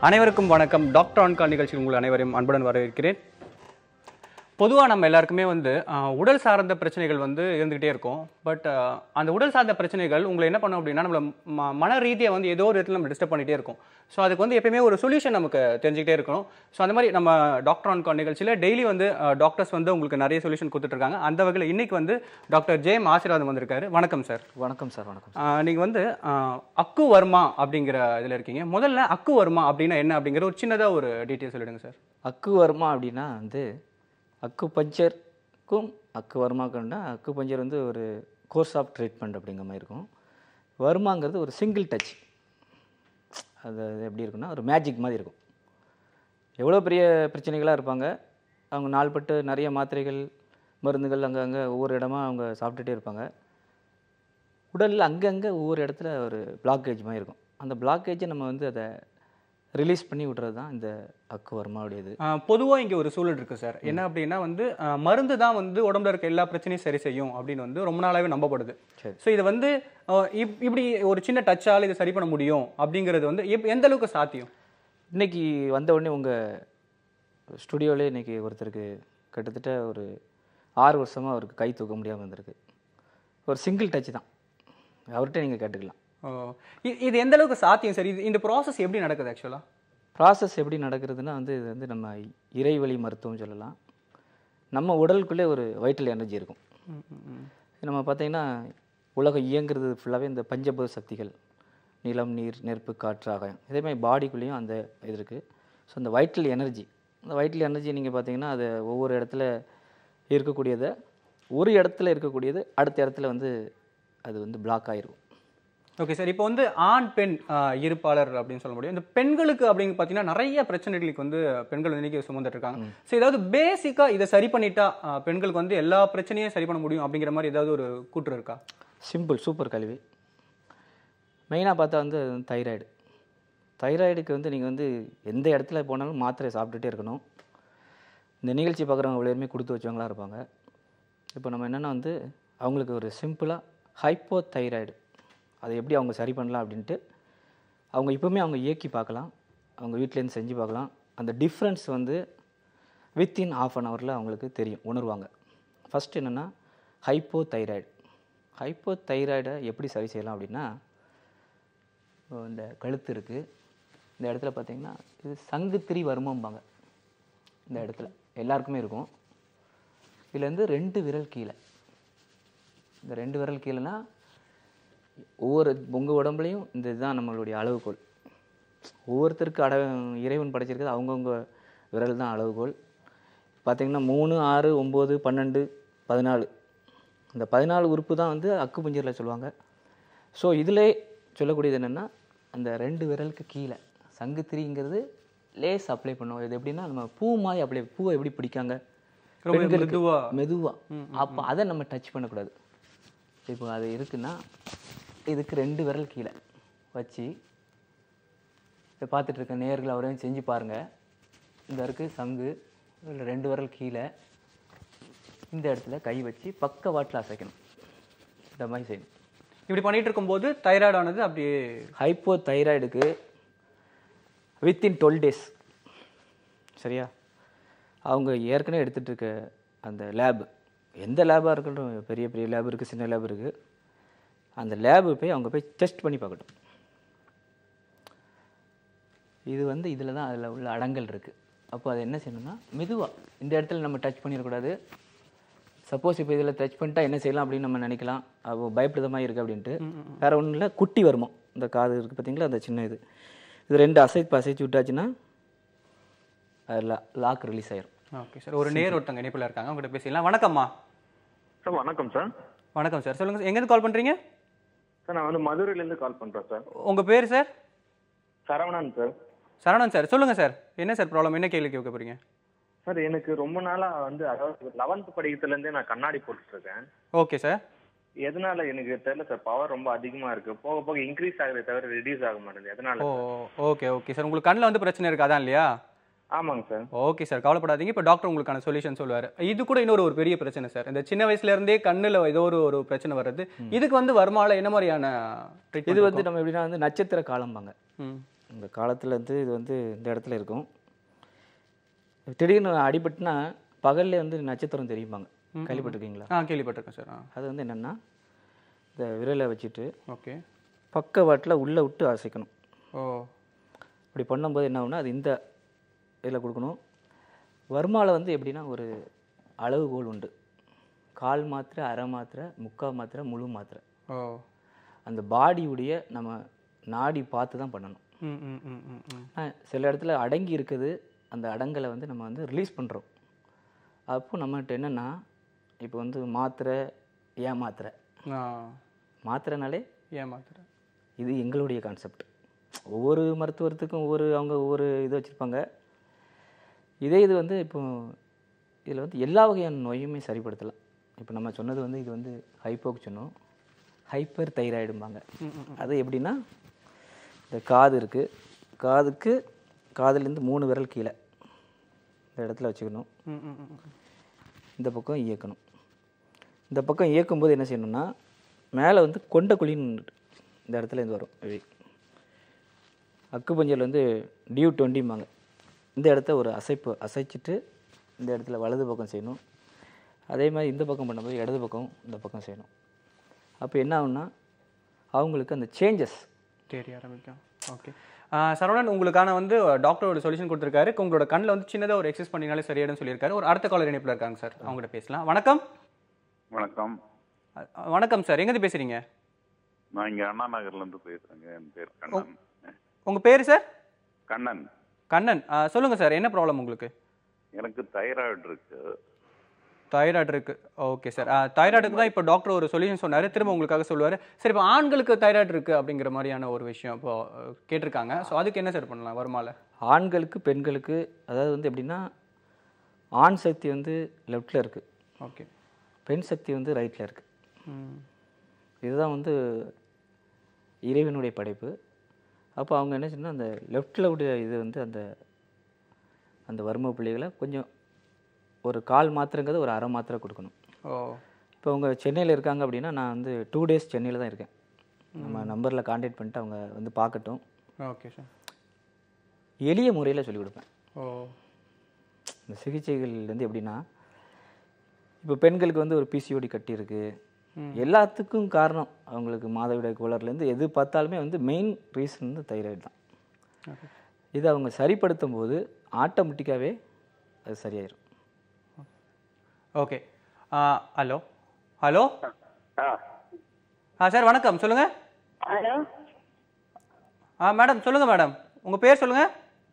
அனைவருக்கும் வணக்கம் doctor on call நிகழ்ச்சியில் உங்கள் அனைவரையும் அன்புடன் வரவேற்கிறேன் பொதுவாக நம்ம எல்லாருக்குமே வந்து ஆஹ், உடல் சார்ந்த பிரச்சனைகள் வந்து இருந்துகிட்டே இருக்கும் பட் அந்த உடல் சார்ந்த பிரச்சனைகள் உங்களை என்ன பண்ணும் அப்படின்னா நம்மள ம மன ரீதியாக வந்து ஏதோ ஒரு இடத்துல நம்ம டிஸ்டர்ப் பண்ணிகிட்டே இருக்கும் ஸோ அதுக்கு வந்து எப்பயுமே ஒரு சொல்யூஷன் நமக்கு தெரிஞ்சுக்கிட்டே இருக்கணும் ஸோ அந்த மாதிரி நம்ம டாக்டர் ஆன்கால் நிகழ்ச்சியில் டெய்லி வந்து டாக்டர்ஸ் வந்து உங்களுக்கு நிறைய சொல்யூஷன் கொடுத்துட்ருக்காங்க அந்த வகையில் இன்னைக்கு வந்து டாக்டர் ஜெயம் ஆசீர்வாதம் வந்திருக்காரு வணக்கம் சார் வணக்கம் சார் வணக்கம் நீங்கள் வந்து ஆஹ், அக்கு வர்மா அப்படிங்கிற இதில் இருக்கீங்க முதல்ல அக்கு வர்மா அப்படின்னா என்ன அப்படிங்கிற ஒரு சின்னதாக ஒரு டீட்டெயில் சொல்லிடுங்க சார் அக்கு வர்மா அப்படின்னா வந்து அக்கு பஞ்சருக்கும் அக்கு வர்மாக்குன்னா அக்கு பஞ்சர் வந்து ஒரு கோர்ஸ் ஆஃப் ட்ரீட்மெண்ட் அப்படிங்கிற மாதிரி இருக்கும் வர்மாங்கிறது ஒரு சிங்கிள் டச் அது அது எப்படி இருக்குன்னா ஒரு மேஜிக் மாதிரி இருக்கும் எவ்வளோ பெரிய பிரச்சனைகளாக இருப்பாங்க அவங்க நாள்பட்டு நிறைய மாத்திரைகள் மருந்துகள் அங்கங்கே ஒவ்வொரு இடமா அவங்க சாப்பிட்டுட்டே இருப்பாங்க உடலில் அங்கங்கே ஒவ்வொரு இடத்துல ஒரு பிளாக்கேஜ் மாதிரி இருக்கும் அந்த பிளாக்கேஜை நம்ம வந்து அதை ரிலீஸ் பண்ணி விடுறது தான் இந்த அக்கு வர்மாவுடையது பொதுவாக இங்கே ஒரு சூழல் இருக்குது சார் என்ன அப்படின்னா வந்து ஆஹ், மருந்து தான் வந்து உடம்புல இருக்க எல்லா பிரச்சனையும் சரி செய்யும் அப்படின்னு வந்து ரொம்ப நாளாகவே நம்பப்படுது சரி. ஸோ இதை வந்து ஆஹ், இப்- இப்படி ஒரு சின்ன டச்சால் இதை சரி பண்ண முடியும் அப்படிங்கிறது வந்து எப்- எந்த அளவுக்கு சாத்தியம் இன்னைக்கு வந்த உடனே உங்கள் ஸ்டுடியோவிலே இன்னைக்கு ஒருத்தருக்கு கிட்டத்தட்ட ஒரு ஆறு வருஷமாக அவருக்கு கை தூக்க முடியாமல் இருந்திருக்கு ஒரு சிங்கிள் டச் தான் அவர்கிட்ட நீங்கள் கேட்டுக்கலாம் ஆஹ், இ- இது எந்த அளவுக்கு சாத்தியம் சார் இது இந்த ப்ராசஸ் எப்படி நடக்குது ஆக்சுவலாக ப்ராசஸ் எப்படி நடக்கிறதுனா வந்து இது வந்து நம்ம இறைவழி மருத்துவம் சொல்லலாம் நம்ம உடலுக்குள்ளே ஒரு வைட்டல் எனர்ஜி இருக்கும் நம்ம பார்த்தீங்கன்னா உலகம் இயங்குறது ஃபுல்லாகவே இந்த பஞ்சபூத சக்திகள் நிலம் நீர் நெருப்பு காற்று ஆகாயம் இதே மாதிரி பாடிக்குள்ளேயும் அந்த இது இருக்குது ஸோ அந்த வைட்டல் எனர்ஜி அந்த வைட்டல் எனர்ஜி நீங்கள் பார்த்தீங்கன்னா அது ஒவ்வொரு இடத்துல இருக்கக்கூடியதை ஒரு இடத்துல இருக்கக்கூடியது அடுத்த இடத்துல வந்து அது வந்து பிளாக் ஆயிரும் ஓகே சார் இப்போ வந்து ஆண் பெண் ஆஹ், இருப்பாளர் அப்படின்னு சொல்ல முடியும் இந்த பெண்களுக்கு அப்படின்னு பார்த்தீங்கன்னா நிறைய பிரச்சனைகளுக்கு வந்து பெண்கள் வந்து இன்னைக்கு சுமந்துட்டு இருக்காங்க ஸோ ஏதாவது பேசிக்காக இதை சரி பண்ணிட்டா ஆஹ், பெண்களுக்கு வந்து எல்லா பிரச்சனையும் சரி பண்ண முடியும் அப்படிங்கிற மாதிரி ஏதாவது ஒரு கூற்று இருக்கா சிம்பிள் சூப்பர் கல்வி மெயினாக பார்த்தா வந்து தைராய்டு தைராய்டுக்கு வந்து நீங்கள் வந்து எந்த இடத்துல போனாலும் மாத்திரை சாப்பிட்டுட்டே இருக்கணும் இந்த நிகழ்ச்சி பார்க்குறவங்க எவ்வளோருமே கொடுத்து வச்சவங்களா இருப்பாங்க இப்போ நம்ம என்னென்னா வந்து அவங்களுக்கு ஒரு சிம்பிளாக ஹைப்போ தைராய்டு அதை எப்படி அவங்க சரி பண்ணலாம் அப்படின்ட்டு அவங்க இப்போவுமே அவங்க இயக்கி பார்க்கலாம் அவங்க வீட்டிலேருந்து செஞ்சு பார்க்கலாம் அந்த டிஃப்ரென்ஸ் வந்து வித்தின் ஆஃப் அன் ஹவரில் அவங்களுக்கு தெரியும் உணர்வாங்க ஃபஸ்ட் என்னென்னா ஹைப்போ தைராய்டு ஹைப்போ தைராய்டை எப்படி சரி செய்யலாம் அப்படின்னா இப்போ இந்த கழுத்து இருக்குது இந்த இடத்துல பார்த்தீங்கன்னா இது சங்குத்திரி வருமம்பாங்க இந்த இடத்துல எல்லாருக்குமே இருக்கும் இதுலேருந்து ரெண்டு விரல் கீழே இந்த ரெண்டு விரல் கீழேனா ஒவ்வொரு உங்கள் உடம்புலையும் இந்த இதுதான் நம்மளுடைய அளவுகோல் ஒவ்வொருத்தருக்கு அட இறைவன் படைச்சிருக்கிறது அவங்கவுங்க விரல் தான் அளவுகோல் பார்த்தீங்கன்னா மூணு ஆறு ஒம்பது பன்னெண்டு பதினாலு இந்த பதினாலு உறுப்பு தான் வந்து அக்கு பஞ்சரில் சொல்லுவாங்க ஸோ இதிலே சொல்லக்கூடியது என்னென்னா அந்த ரெண்டு விரலுக்கு கீழே சங்குத்திரிங்கிறது லேஸ் அப்ளை பண்ணுவோம் இது எப்படின்னா நம்ம பூ மாதிரி அப்ளை பூவை எப்படி பிடிக்காங்க ரொம்ப பெண்களுக்கு மெதுவா. மெதுவா அப்போ அதை நம்ம டச் பண்ணக்கூடாது இப்போ அது இருக்குன்னா இதுக்கு ரெண்டு விரல் கீழே வச்சு இதை பார்த்துட்டு இருக்க நேர்கள் அவரையும் செஞ்சு பாருங்க இந்த இருக்கு சங்கு இதில் ரெண்டு விரல் கீழே இந்த இடத்துல கை வச்சு பக்கவாட்டில் அசைக்கணும் இந்த மாதிரி செய்யணும் இப்படி பண்ணிட்டு இருக்கும்போது தைராய்டு ஆனது அப்படியே ஹைப்போ தைராய்டுக்கு வித்தின் டுவெல் டேஸ் சரியா அவங்க ஏற்கனவே எடுத்துகிட்டு இருக்க அந்த லேப் எந்த லேபாக இருக்கட்டும் பெரிய பெரிய லேப் இருக்குது சின்ன லேப் இருக்குது அந்த லேபு போய் அவங்க போய் டெஸ்ட் பண்ணி பார்க்கட்டும் இது வந்து இதில் தான் அதில் உள்ள அடங்கல் இருக்குது அப்போ அது என்ன செய்யணும்னா மெதுவாக இந்த இடத்துல நம்ம டச் பண்ணிடக்கூடாது சப்போஸ் இப்போ இதில் டச் பண்ணிட்டா என்ன செய்யலாம் அப்படின்னு நம்ம நினைக்கலாம் அப்போ பயப்படுதமாக இருக்குது அப்படின்ட்டு வேற ஒன்றும் இல்லை குட்டி வருமம் இந்த காது இருக்குது பார்த்தீங்களா அந்த சின்ன இது இது ரெண்டு அசைப்பு அசைச்சு விட்டாச்சுன்னா அதில் லாக் ரிலீஸ் ஆயிரும் ஓகே சார் ஒரு நேர் ஒருத்தங்க இணைப்பில் இருக்காங்க அவங்ககிட்ட பேசிடலாம் வணக்கம்மா சார் வணக்கம் சார் வணக்கம் சார் சொல்லுங்க எங்கேருந்து கால் பண்ணுறீங்க சார் நான் வந்து மதுரையிலேருந்து கால் பண்ணுறேன் சார் உங்கள் பேர் sir Saravanan sir Saravanan sir சொல்லுங்கள் சார் என்ன சார் ப்ராப்ளம் என்ன கேள்வி கேட்க போகிறீங்க சார் எனக்கு ரொம்ப நாளாக வந்து அதாவது லெவன்த் படிக்கிறதுலேருந்தே நான் கண்ணாடி போட்டுட்டு இருக்கேன் ஓகே சார் எதனால எனக்கு தெரியல சார் பவர் ரொம்ப அதிகமாக இருக்கு போக போக இன்க்ரீஸ் ஆகுதே தவிர ரெடியூஸ் ஆக மாட்டேங்குது எதனால ஓ ஓகே ஓகே சார் உங்களுக்கு கண்ணில் வந்து பிரச்சனை இருக்கு அதான் இல்லையா ஆமாங்க சார் ஓகே சார் கவலைப்படாதீங்க இப்போ டாக்டர் உங்களுக்கான சொல்யூஷன் சொல்லுவார் இது கூட இன்னொரு ஒரு பெரிய பிரச்சனை சார் இந்த சின்ன வயசுல இருந்தே கண்ணுல ஏதோ ஒரு ஒரு பிரச்சனை வருது இதுக்கு வந்து வருமால என்ன மாதிரியான இது ட்ரீட்மெண்ட் வந்து நம்ம எப்படின்னா வந்து நட்சத்திர காலம்பாங்க ம் இந்த காலத்தில் வந்து இது வந்து இந்த இடத்துல இருக்கும் திடீர்னு அடிபட்டுனா பகல்லே வந்து நட்சத்திரம் தெரியுமாங்க கேள்விப்பட்டிருக்கீங்களா ஆ கேள்விப்பட்டிருக்கேன் சார் ஆ அது வந்து என்னென்னா இந்த விரலை வச்சுட்டு ஓகே பக்கவாட்டில் உள்ளே விட்டு அசைக்கணும் ஓ இப்படி பண்ணும்போது என்ன ஆகும்னா அது இந்த இதில் கொடுக்கணும் வர்மாவில் வந்து எப்படின்னா ஒரு அளவுகோல் உண்டு கால் மாத்திரை அரை மாத்திரை முக்கால் மாத்திரை முழு மாத்திரை ஓ அந்த பாடியுடைய நம்ம நாடி பார்த்து தான் பண்ணணும் ம் ம் ம் ம் ம் ஆனா, சில இடத்துல அடங்கி இருக்குது அந்த அடங்கலை வந்து நம்ம வந்து ரிலீஸ் பண்ணுறோம் அப்போ நம்மகிட்ட என்னென்னா இப்போ வந்து மாத்திரை ஏன் மாத்திரை ஆ மாத்திரைனாலே ஏமாத்துறேன் இது எங்களுடைய கான்செப்ட் ஒவ்வொரு மருத்துவத்துக்கும் ஒவ்வொரு அவங்க ஒவ்வொரு இது வச்சுருப்பாங்க இதே இது வந்து இப்போ இதில் வந்து எல்லா வகையான நோயுமே சரிப்படுத்தலாம் இப்போ நம்ம சொன்னது வந்து இது வந்து ஹைப்போக்கு சொன்னோம் ஹைப்பர் தைராய்டும்பாங்க அது எப்படின்னா இந்த காது இருக்குது காதுக்கு காதுலேருந்து மூணு விரல் கீழே இந்த இடத்துல வச்சுக்கணும் ம் ம் ம் ம். இந்த பக்கம் இயக்கணும் இந்த பக்கம் இயக்கும்போது என்ன செய்யணும்னா மேலே வந்து கொண்ட குழின்னு இந்த இடத்துல இருந்து வரும் இப்படி அக்குபஞ்சல் வந்து டியூ டுவெண்ட்டிம்பாங்க இந்த இடத்த ஒரு அசைப்பு அசைச்சிட்டு இந்த இடத்துல வலது பக்கம் செய்யணும் அதே மாதிரி இந்த பக்கம் பண்ணும்போது இடது பக்கம் இந்த பக்கம் செய்யணும் அப்போ என்ன ஆகும்னா அவங்களுக்கு அந்த சேஞ்சஸ் தெரிய ஆரம்பிக்கும் ஓகே சரவணன் உங்களுக்கான வந்து டாக்டர் ஒரு சொல்யூஷன் கொடுத்துருக்காரு உங்களோட கண்ணில் வந்து சின்னதாக ஒரு எக்ஸசைஸ் பண்ணினாலே சரியாயிடும் சொல்லியிருக்காரு ஒரு அடுத்த காலர் இணைப்பில் இருக்காங்க சார் அவங்ககிட்ட பேசலாம் வணக்கம் வணக்கம் அ- வணக்கம் சார் எங்கேருந்து பேசுறீங்க நான் இங்க அண்ணா நகர்ல இருந்து பேசுறேங்க என் பேர் கண்ணன் உங்கள் பேர் சார் கண்ணன் கண்ணன் ஆ, சொல்லுங்க சார் என்ன ப்ராப்ளம் உங்களுக்கு எனக்கு தைராய்டு இருக்கு தைராய்டு இருக்கு ஓகே சார் தைராய்டுக்கு தான் இப்போ டாக்டர் ஒரு சொல்யூஷன் சொன்னாரு திரும்ப உங்களுக்காக சொல்லுவார் சரி இப்போ ஆண்களுக்கு தைராய்டு இருக்கு அப்படிங்கிற மாதிரியான ஒரு விஷயம் இப்போ அஹ், கேட்டிருக்காங்க ஸோ அதுக்கு என்ன சார் பண்ணலாம் வருமால ஆண்களுக்கு பெண்களுக்கு அதாவது வந்து எப்படின்னா ஆண் சக்தி வந்து லெஃப்டில் இருக்குது ஓகே பெண் சக்தி வந்து ரைட்டில் இருக்குது ம் இதுதான் வந்து இறைவனுடைய படைப்பு அப்போ அவங்க என்ன செய்யணும் அந்த லெஃப்டில் உடைய இது வந்து அந்த அந்த வர்ம புள்ளிகளை கொஞ்சம் ஒரு கால் மாத்திரைங்கிறது ஒரு அரை மாத்திரை கொடுக்கணும் ஓ இப்போ அவங்க சென்னையில் இருக்காங்க அப்படின்னா நான் வந்து டூ டேஸ் சென்னையில் தான் இருக்கேன் நம்ம நம்பரில் காண்டாக்ட் பண்ணிட்டு அவங்க வந்து பார்க்கட்டும் ஓகே சார் எளிய முறையில் சொல்லிக் கொடுப்பேன் ஓ இந்த சிகிச்சைகள் வந்து எப்படின்னா இப்போ பெண்களுக்கு வந்து ஒரு பிசிஓடி கட்டி இருக்கு எல்லாத்துக்கும் காரணம் அவங்களுக்கு மாதவிடாய் கோளாறுலேருந்து எது பார்த்தாலுமே வந்து மெயின் ரீசன் வந்து தைராய்டு தான் ஓகே இதை அவங்க சரிப்படுத்தும் போது ஆட்டோமேட்டிக்காகவே அது சரியாயிரும் ஓகே ஹலோ ஹலோ ஆ ஆ சார் வணக்கம் சொல்லுங்க ஹலோ ஆ மேடம் சொல்லுங்க மேடம் உங்க பேர் சொல்லுங்க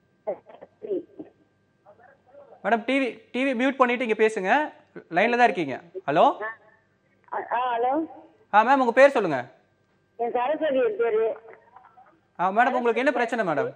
மேடம் டிவி டிவி மியூட் பண்ணிட்டு இங்க பேசுங்க லைன்ல தான் இருக்கீங்க ஹலோ ஆ ஹலோ ஆ மேம் உங்க பேர் சொல்லுங்க என் சரஸ்வதி என் பேரு ஆ மேடம் உங்களுக்கு என்ன பிரச்சனை மேடம்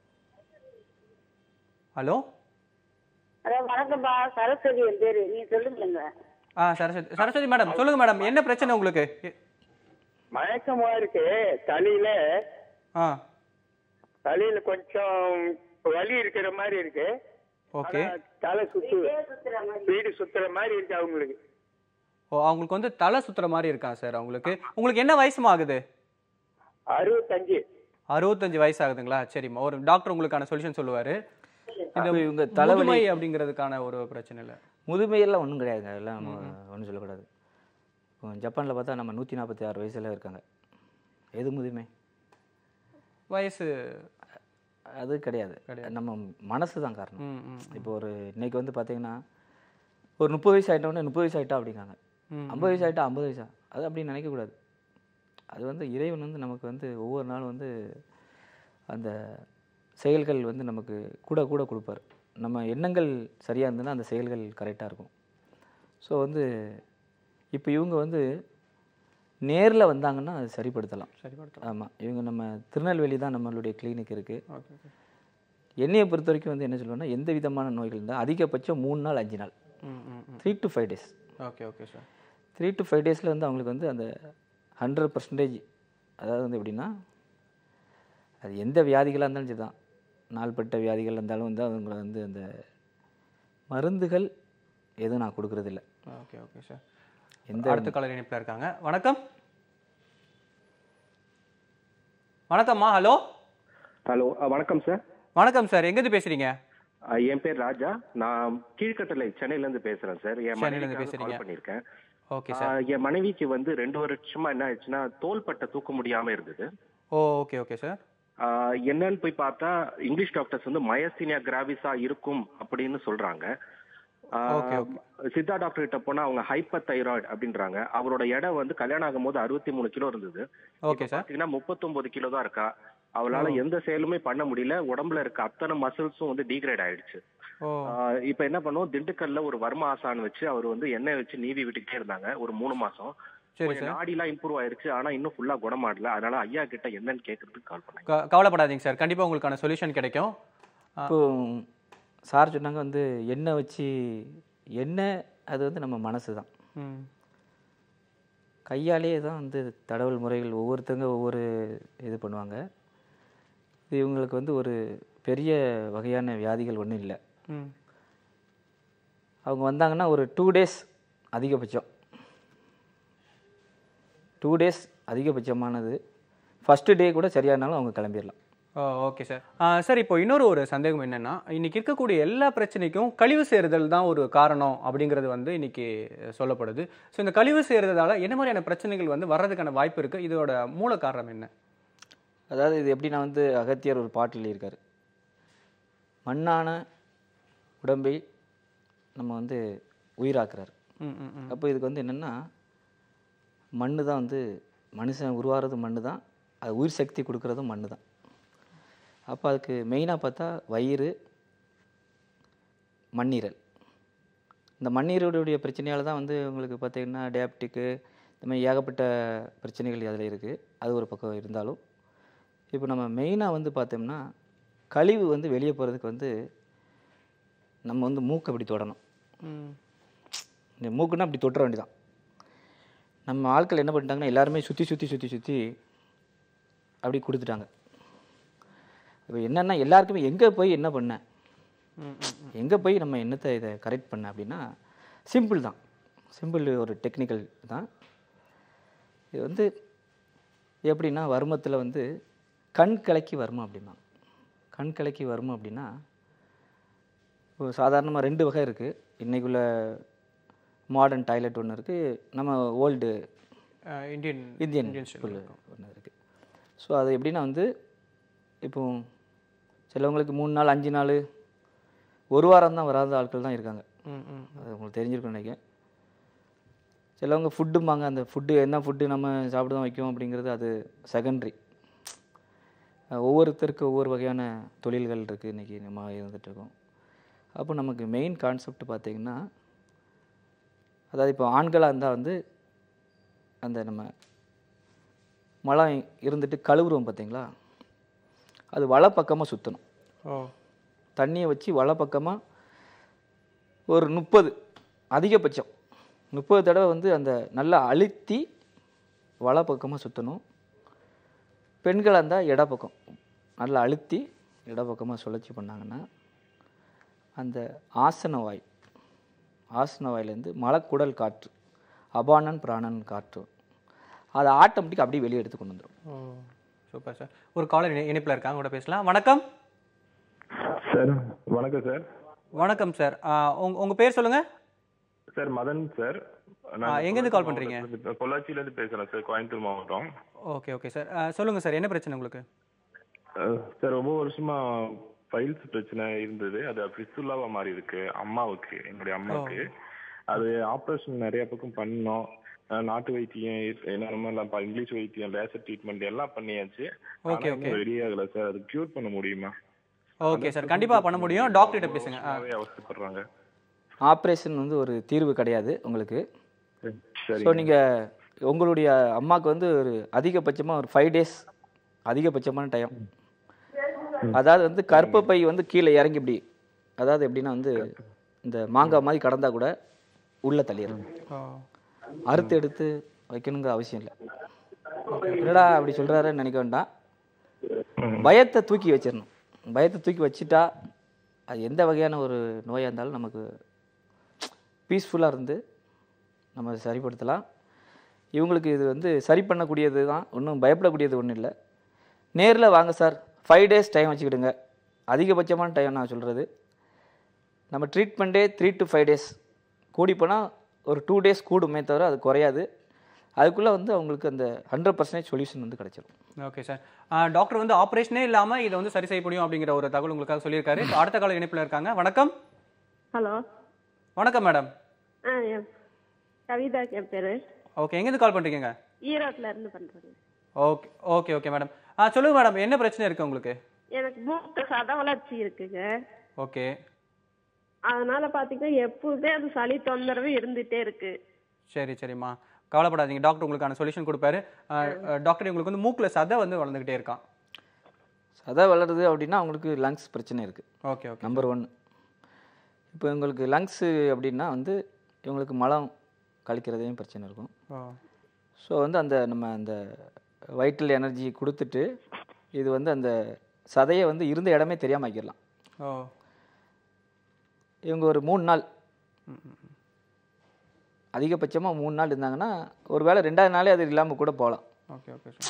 ஹலோ ஹலோ வணக்கம்ப்பா சரஸ்வதி என் பேரு நீ சொல்லுங்க ஆ சரஸ்வதி சரஸ்வதி மேடம் சொல்லுங்க மேடம் என்ன பிரச்சனை உங்களுக்கு எ- மயக்கமா இருக்கு தலையில ஆ தலையில கொஞ்சம் வலி இருக்கிற மாதிரி இருக்கு ஓகே ஆனா தலை சுத்து வீடு சுத்துற மாதிரி இருக்கு அவங்களுக்கு ஓ அவங்களுக்கு வந்து தலை சுத்துற மாதிரி இருக்கா சார் அவங்களுக்கு உங்களுக்கு என்ன வயசுமா ஆகுது அறுபத்தஞ்சு அறுபத்தஞ்சு வயசு ஆகுதுங்களா சரிம்மா ஒரு டாக்டர் உங்களுக்கான சொல்யூஷன் சொல்லுவாரு இந்த அப்ப இவங்க தலைவலி தலைவலி அப்படிங்கிறதுக்கான ஒரு பிரச்சனை இல்லை முதுமையெல்லாம் ஒன்றும் கிடையாதுங்க எல்லாம் நம்ம ஒன்றும் சொல்லக்கூடாது இப்போ ஜப்பானில் பார்த்தா நம்ம நூற்றி நாற்பத்தி ஆறு வயசுல இருக்காங்க எது முதுமை வயசு அது கிடையாது நம்ம மனசு தான் காரணம் ம் ம் இப்போ ஒரு இன்னைக்கு வந்து பார்த்தீங்கன்னா ஒரு முப்பது வயசு ஆகிட்டோன்னே முப்பது வயசு ஆகிட்டா அப்படிங்காங்க ம். ஐம்பது வயசு ஆகிட்டா ஐம்பது வயசா அது அப்படி நினைக்கக்கூடாது அது வந்து இறைவன் வந்து நமக்கு வந்து ஒவ்வொரு நாளும் வந்து அந்த செயல்கள் வந்து நமக்கு கூட கூட கொடுப்பார் நம்ம எண்ணங்கள் சரியாக இருந்ததுன்னா அந்த செயல்கள் கரெக்டாக இருக்கும் ஸோ வந்து இப்போ இவங்க வந்து நேரில் வந்தாங்கன்னா அது சரிப்படுத்தலாம் சரிப்படுத்தலாம் ஆமாம் இவங்க நம்ம திருநெல்வேலி தான் நம்மளுடைய கிளினிக் இருக்குது ஓகே ஓகே என்னையை பொறுத்த வரைக்கும் வந்து என்ன சொல்லுவேன்னா எந்த விதமான நோய்கள் இருந்தால் அதிகபட்சம் மூணு நாள் அஞ்சு நாள் ம் ம் ம் three to five days okay okay sir three to five டேஸில் வந்து அவங்களுக்கு வந்து அந்த ஹண்ட்ரட் பர்சன்டேஜ் அதாவது வந்து எப்படின்னா அது எந்த வியாதிகளாக இருந்தாலும் சரி தான் நாள்பட்ட வியாதிகள் இருந்தாலும் வந்து அவங்கள வந்து அந்த மருந்துகள் எதுவும் நான் கொடுக்கறதில்ல ஓகே ஓகே சார் எந்த அடுத்த காலர் இணைப்பில் இருக்காங்க வணக்கம் வணக்கம்மா ஹலோ ஹலோ வணக்கம் சார் வணக்கம் சார் எங்கேருந்து பேசுறீங்க அஹ், என் பேர் ராஜா நான் கீழ்கட்டளை சென்னையில இருந்து பேசுறேன் சார் என் சென்னையில இருந்து மனைவிக்காக பேசுறீங்க. கால் பண்ணியிருக்கேன் ஓகே சார் அஹ், என் மனைவிக்கு வந்து ரெண்டு வருஷமா என்ன ஆயிடுச்சுன்னா தோள்பட்டை தூக்க முடியாம இருந்தது ஓ ஓகே ஓகே சார் அஹ், என்னன்னு போய் பார்த்தா இங்கிலீஷ் டாக்டர்ஸ் வந்து மயஸ்தீனியா கிராவிஸா இருக்கும் அப்படின்னு சொல்றாங்க அஹ், Okay, சித்தா டாக்டர் கிட்ட போனா அவங்க ஹைப்பர் தைராய்டு அப்படின்றாங்க அவரோட எடை வந்து கல்யாணம் ஆகும்போது அறுபத்தி மூணு கிலோ இருந்தது ஓகே சார் பாத்தீங்கன்னா முப்பத்தொன்பது கிலோ தான் இருக்கா அவளால எந்த செயலுமே பண்ண முடியல உடம்புல இருக்க அத்தனை மசில்ஸும் வந்து டீக்ரேட் ஆயிடுச்சு ஓ ஆஹ் இப்ப என்ன பண்ணுவோம் திண்டுக்கல்ல ஒரு வர்ம ஆசான் வச்சு அவர் வந்து எண்ணெய் வச்சு நீவி விட்டுக்கிட்டே இருந்தாங்க ஒரு மூணு மாசம் சரி கொஞ்சம் சார் நாடிலாம் இம்ப்ரூவ் ஆயிருச்சு ஆனா இன்னும் ஃபுல்லா குணமாடல அதனால ஐயா கிட்ட என்னன்னு கேக்குறதுக்கு கால் பண்ணேன் க- கவலைப்படாதீங்க சார் கண்டிப்பாக உங்களுக்கான சொல்யூஷன் கிடைக்கும் இப்போ சார் சொன்னாங்க வந்து எண்ணெய் வச்சு எண்ணெய் அது வந்து நம்ம மனசு தான் ம் கையாலேயே தான் வந்து தடவல் முறைகள் ஒவ்வொருத்தங்க ஒவ்வொரு இது பண்ணுவாங்க இது இவங்களுக்கு வந்து ஒரு பெரிய வகையான வியாதிகள் ஒன்றும் இல்லை ம் அவங்க வந்தாங்கன்னா ஒரு டூ டேஸ் அதிகபட்சம் டூ டேஸ் அதிகபட்சமானது ஃபஸ்ட்டு டே கூட சரியானாலும் அவங்க கிளம்பிடலாம் ஓ ஓகே சார் சார் இப்போ இன்னொரு ஒரு சந்தேகம் என்னன்னா இன்னைக்கு இருக்கக்கூடிய எல்லா பிரச்சனைக்கும் கழிவு சேருதல் தான் ஒரு காரணம் அப்படிங்கிறது வந்து இன்னைக்கு சொல்லப்படுது ஸோ இந்த கழிவு சேருறதால என்ன மாதிரியான பிரச்சனைகள் வந்து வர்றதுக்கான வாய்ப்பு இருக்கு இதோட மூல காரணம் என்ன அதாவது இது எப்படின்னா வந்து அகத்தியர் ஒரு பாட்டு எழுதியிருக்காரு மண்ணான உடம்பை நம்ம வந்து உயிராக்குறாரு ம் ம் ம் அப்போ இதுக்கு வந்து என்னென்னா மண்ணு தான் வந்து மனுஷன் உருவாகிறது மண்ணு தான் அது உயிர் சக்தி கொடுக்குறதும் மண்ணு தான் அப்போ அதுக்கு மெயினாக பார்த்தா வயிறு மண்ணீரல் இந்த மண்ணீரலுடைய பிரச்சனையால் தான் வந்து உங்களுக்கு பார்த்தீங்கன்னா டயபெட்டிக்கு இந்த மாதிரி ஏகப்பட்ட பிரச்சனைகள் அதில் இருக்குது அது ஒரு பக்கம் இருந்தாலும் இப்போ நம்ம மெயினாக வந்து பார்த்தோம்னா கழிவு வந்து வெளியே போகிறதுக்கு வந்து நம்ம வந்து மூக்கை இப்படி தொடணும் ம் இந்த மூக்குன்னா அப்படி தொட்டுற வேண்டியதான் நம்ம ஆட்கள் என்ன பண்ணிட்டாங்கன்னா எல்லாருமே சுற்றி சுற்றி சுற்றி சுற்றி அப்படி கொடுத்துட்டாங்க இப்போ என்னென்னா எல்லாருக்குமே எங்கே போய் என்ன பண்ண எங்கே போய் நம்ம என்னத்தை இதை கரெக்ட் பண்ண அப்படின்னா சிம்பிள் தான் சிம்பிள் ஒரு டெக்னிக்கல் தான் இது வந்து எப்படின்னா வர்மத்தில் வந்து கண் கலக்கி வர்மம் அப்படின்னா கண் கலக்கி வர்மம் அப்படின்னா இப்போ சாதாரணமாக ரெண்டு வகை இருக்குது இன்றைக்குள்ள மாடர்ன் டாய்லெட் ஒன்று இருக்குது நம்ம old uh, Indian Indian Indian school ஒன்று இருக்குது ஸோ அது எப்படின்னா வந்து இப்போ சிலவங்களுக்கு மூணு நாள் அஞ்சு நாள் ஒரு வாரம் தான் வராத ஆட்கள் தான் இருக்காங்க ம் ம் அது உங்களுக்கு தெரிஞ்சிருக்கும் நினைக்கிறேன் சிலவங்க ஃபுட்டும்பாங்க அந்த ஃபுட்டு என்ன ஃபுட்டு நம்ம சாப்பிட வைக்கும் அப்படிங்கிறது அது செகண்ட்ரி ஒவ்வொருத்தருக்கு ஒவ்வொரு வகையான தொழில்கள் இருக்குது இன்றைக்கி நம்ம இருந்துட்டு இருக்கோம் அப்போ நமக்கு மெயின் கான்செப்ட் பார்த்திங்கன்னா அதாவது இப்போ ஆண்களாக இருந்தால் வந்து அந்த நம்ம மலம் இருந்துட்டு கழுவுறோம் பார்த்தீங்களா அது வலப்பக்கமாக சுற்றணும் ஓ தண்ணியை வச்சு வலப்பக்கமாக ஒரு முப்பது அதிகபட்சம் முப்பது தடவை வந்து அந்த நல்லா அழுத்தி வலப்பக்கமாக சுற்றணும் பெண்களாக இருந்தால் இடப்பக்கம் நல்லா அழுத்தி இடப்பக்கமாக சுழற்சி பண்ணாங்கன்னா அந்த ஆசன வாய் ஆசன வாயிலேருந்து மலக்குடல் காற்று அபானன் பிராணன் காற்று அதை ஆட்டோமேட்டிக் அப்படியே வெளியே எடுத்து கொண்டு வந்துடும் ஓ சூப்பர் சார் ஒரு காலர் இணைப்பில் இருக்காங்க கூட பேசலாம் வணக்கம் சார் வணக்கம் சார் வணக்கம் சார் உங்க உங்க பேர் சொல்லுங்க சார் மதன் சார் ஆ, எங்கேருந்து call பண்றீங்க? பொள்ளாச்சியில இருந்து பேசுறேன் சார் கோயம்புத்தூர் மாவட்டம் ஓகே ஓகே சார் சொல்லுங்க சார் என்ன பிரச்சனை உங்களுக்கு அஹ், சார் ரொம்ப வருஷமா ஃபைல்ஸ் பிரச்சனை இருந்தது அது ஃபிஸ்துல்லாவா மாறி இருக்கு அம்மாவுக்கு என்னுடைய அம்மாவுக்கு அது ஆப்ரேஷன் நிறைய பக்கம் பண்ணோம் அஹ், நாட்டு வைத்தியம் என்னென்னமோ எல்லாம் ப- இங்கிலீஷ் வைத்தியம் லேசர் ட்ரீட்மெண்ட் எல்லாம் பண்ணியாச்சு Okay, okay. ரெடி ஆகல சார் அது கியூர் பண்ண முடியுமா ஓகே சார் கண்டிப்பா பண்ண முடியும் டாக்டர் கிட்ட பேசுங்க ஆ. நிறைய அவசரப்படுறாங்க ஆப்ரேஷன் வந்து ஒரு தீர்வு கிடையாது உங்களுக்கு சரி ஸோ நீங்கள் உங்களுடைய அம்மாவுக்கு வந்து ஒரு அதிகபட்சமாக ஒரு ஃபைவ் டேஸ் அதிகபட்சமான டைம் அதாவது வந்து கர்ப்பப்பை வந்து கீழே இறங்கி இப்படி அதாவது எப்படின்னா வந்து இந்த மாங்காய் மாதிரி கடந்தா கூட உள்ள தள்ளிடும் ஓ அறுத்து எடுத்து வைக்கணுங்கிற அவசியம் இல்லை என்னடா அப்படி சொல்கிறாருன்னு நினைக்க வேண்டாம் பயத்தை தூக்கி வச்சிடணும் பயத்தை தூக்கி வச்சுட்டா அது எந்த வகையான ஒரு நோயாக இருந்தாலும் நமக்கு பீஸ்ஃபுல்லாக இருந்து நம்ம சரிப்படுத்தலாம் இவங்களுக்கு இது வந்து சரி பண்ணக்கூடியது தான் ஒன்றும் பயப்படக்கூடியது ஒன்றும் இல்லை நேரில் வாங்க சார் ஃபைவ் டேஸ் டைம் வச்சுக்கிடுங்க அதிகபட்சமான டைம் நான் சொல்கிறது நம்ம ட்ரீட்மெண்ட்டே த்ரீ டு ஃபைவ் டேஸ் கூடி போனால் ஒரு டூ டேஸ் கூடுமே தவிர அது குறையாது அதுக்குள்ளே வந்து அவங்களுக்கு அந்த ஹண்ட்ரட் பர்சன்டேஜ் சொல்யூஷன் வந்து கிடச்சிரும் ஓகே சார் டாக்டர் வந்து ஆப்ரேஷனே இல்லாம இதை வந்து சரி செய்ய முடியும் அப்படிங்கிற ஒரு தகவல் உங்களுக்காக சொல்லியிருக்காரு இப்ப அடுத்த கால இணைப்புல இருக்காங்க வணக்கம் ஹலோ வணக்கம் மேடம் ஆ என் கவிதா என் பேரு ஓகே எங்கேருந்து கால் பண்றீங்க ஈரோட்ல இருந்து பண்றேன் ஓகே ஓகே ஓகே மேடம் ஆ சொல்லுங்க மேடம் என்ன பிரச்சனை இருக்கு உங்களுக்கு எனக்கு மூக்கு சத வளர்ச்சி இருக்குங்க ஓகே அதனால பாத்தீங்கன்னா எப்பவுமே அந்த சளி தொந்தரவு இருந்துட்டே இருக்கு சரி சரிம்மா கவலைப்படாதீங்க டாக்டர் உங்களுக்கான சொல்யூஷன் கொடுப்பாரு ஆ, டாக்டர் உங்களுக்கு வந்து மூக்குல சதை வந்து வளர்ந்துகிட்டே இருக்கான் சதை வளருது அப்படின்னா அவங்களுக்கு லங்ஸ் பிரச்சனை இருக்குது ஓகே ஓகே நம்பர் ஒன் இப்போ இவங்களுக்கு லங்ஸு அப்படின்னா வந்து இவங்களுக்கு மலம் கழிக்கிறதையும் பிரச்சனை இருக்கும் ஓ ஸோ வந்து அந்த நம்ம அந்த வைட்டல் எனர்ஜி கொடுத்துட்டு இது வந்து அந்த சதையை வந்து இருந்த இடமே தெரியாமல் ஆக்கிடலாம் ஓ இவங்க ஒரு மூணு நாள் அதிகபட்சமாக மூணு நாள் இருந்தாங்கன்னா ஒரு வேளை ரெண்டாவது நாளே அது இல்லாமல் கூட போகலாம் ஓகே ஓகே சார்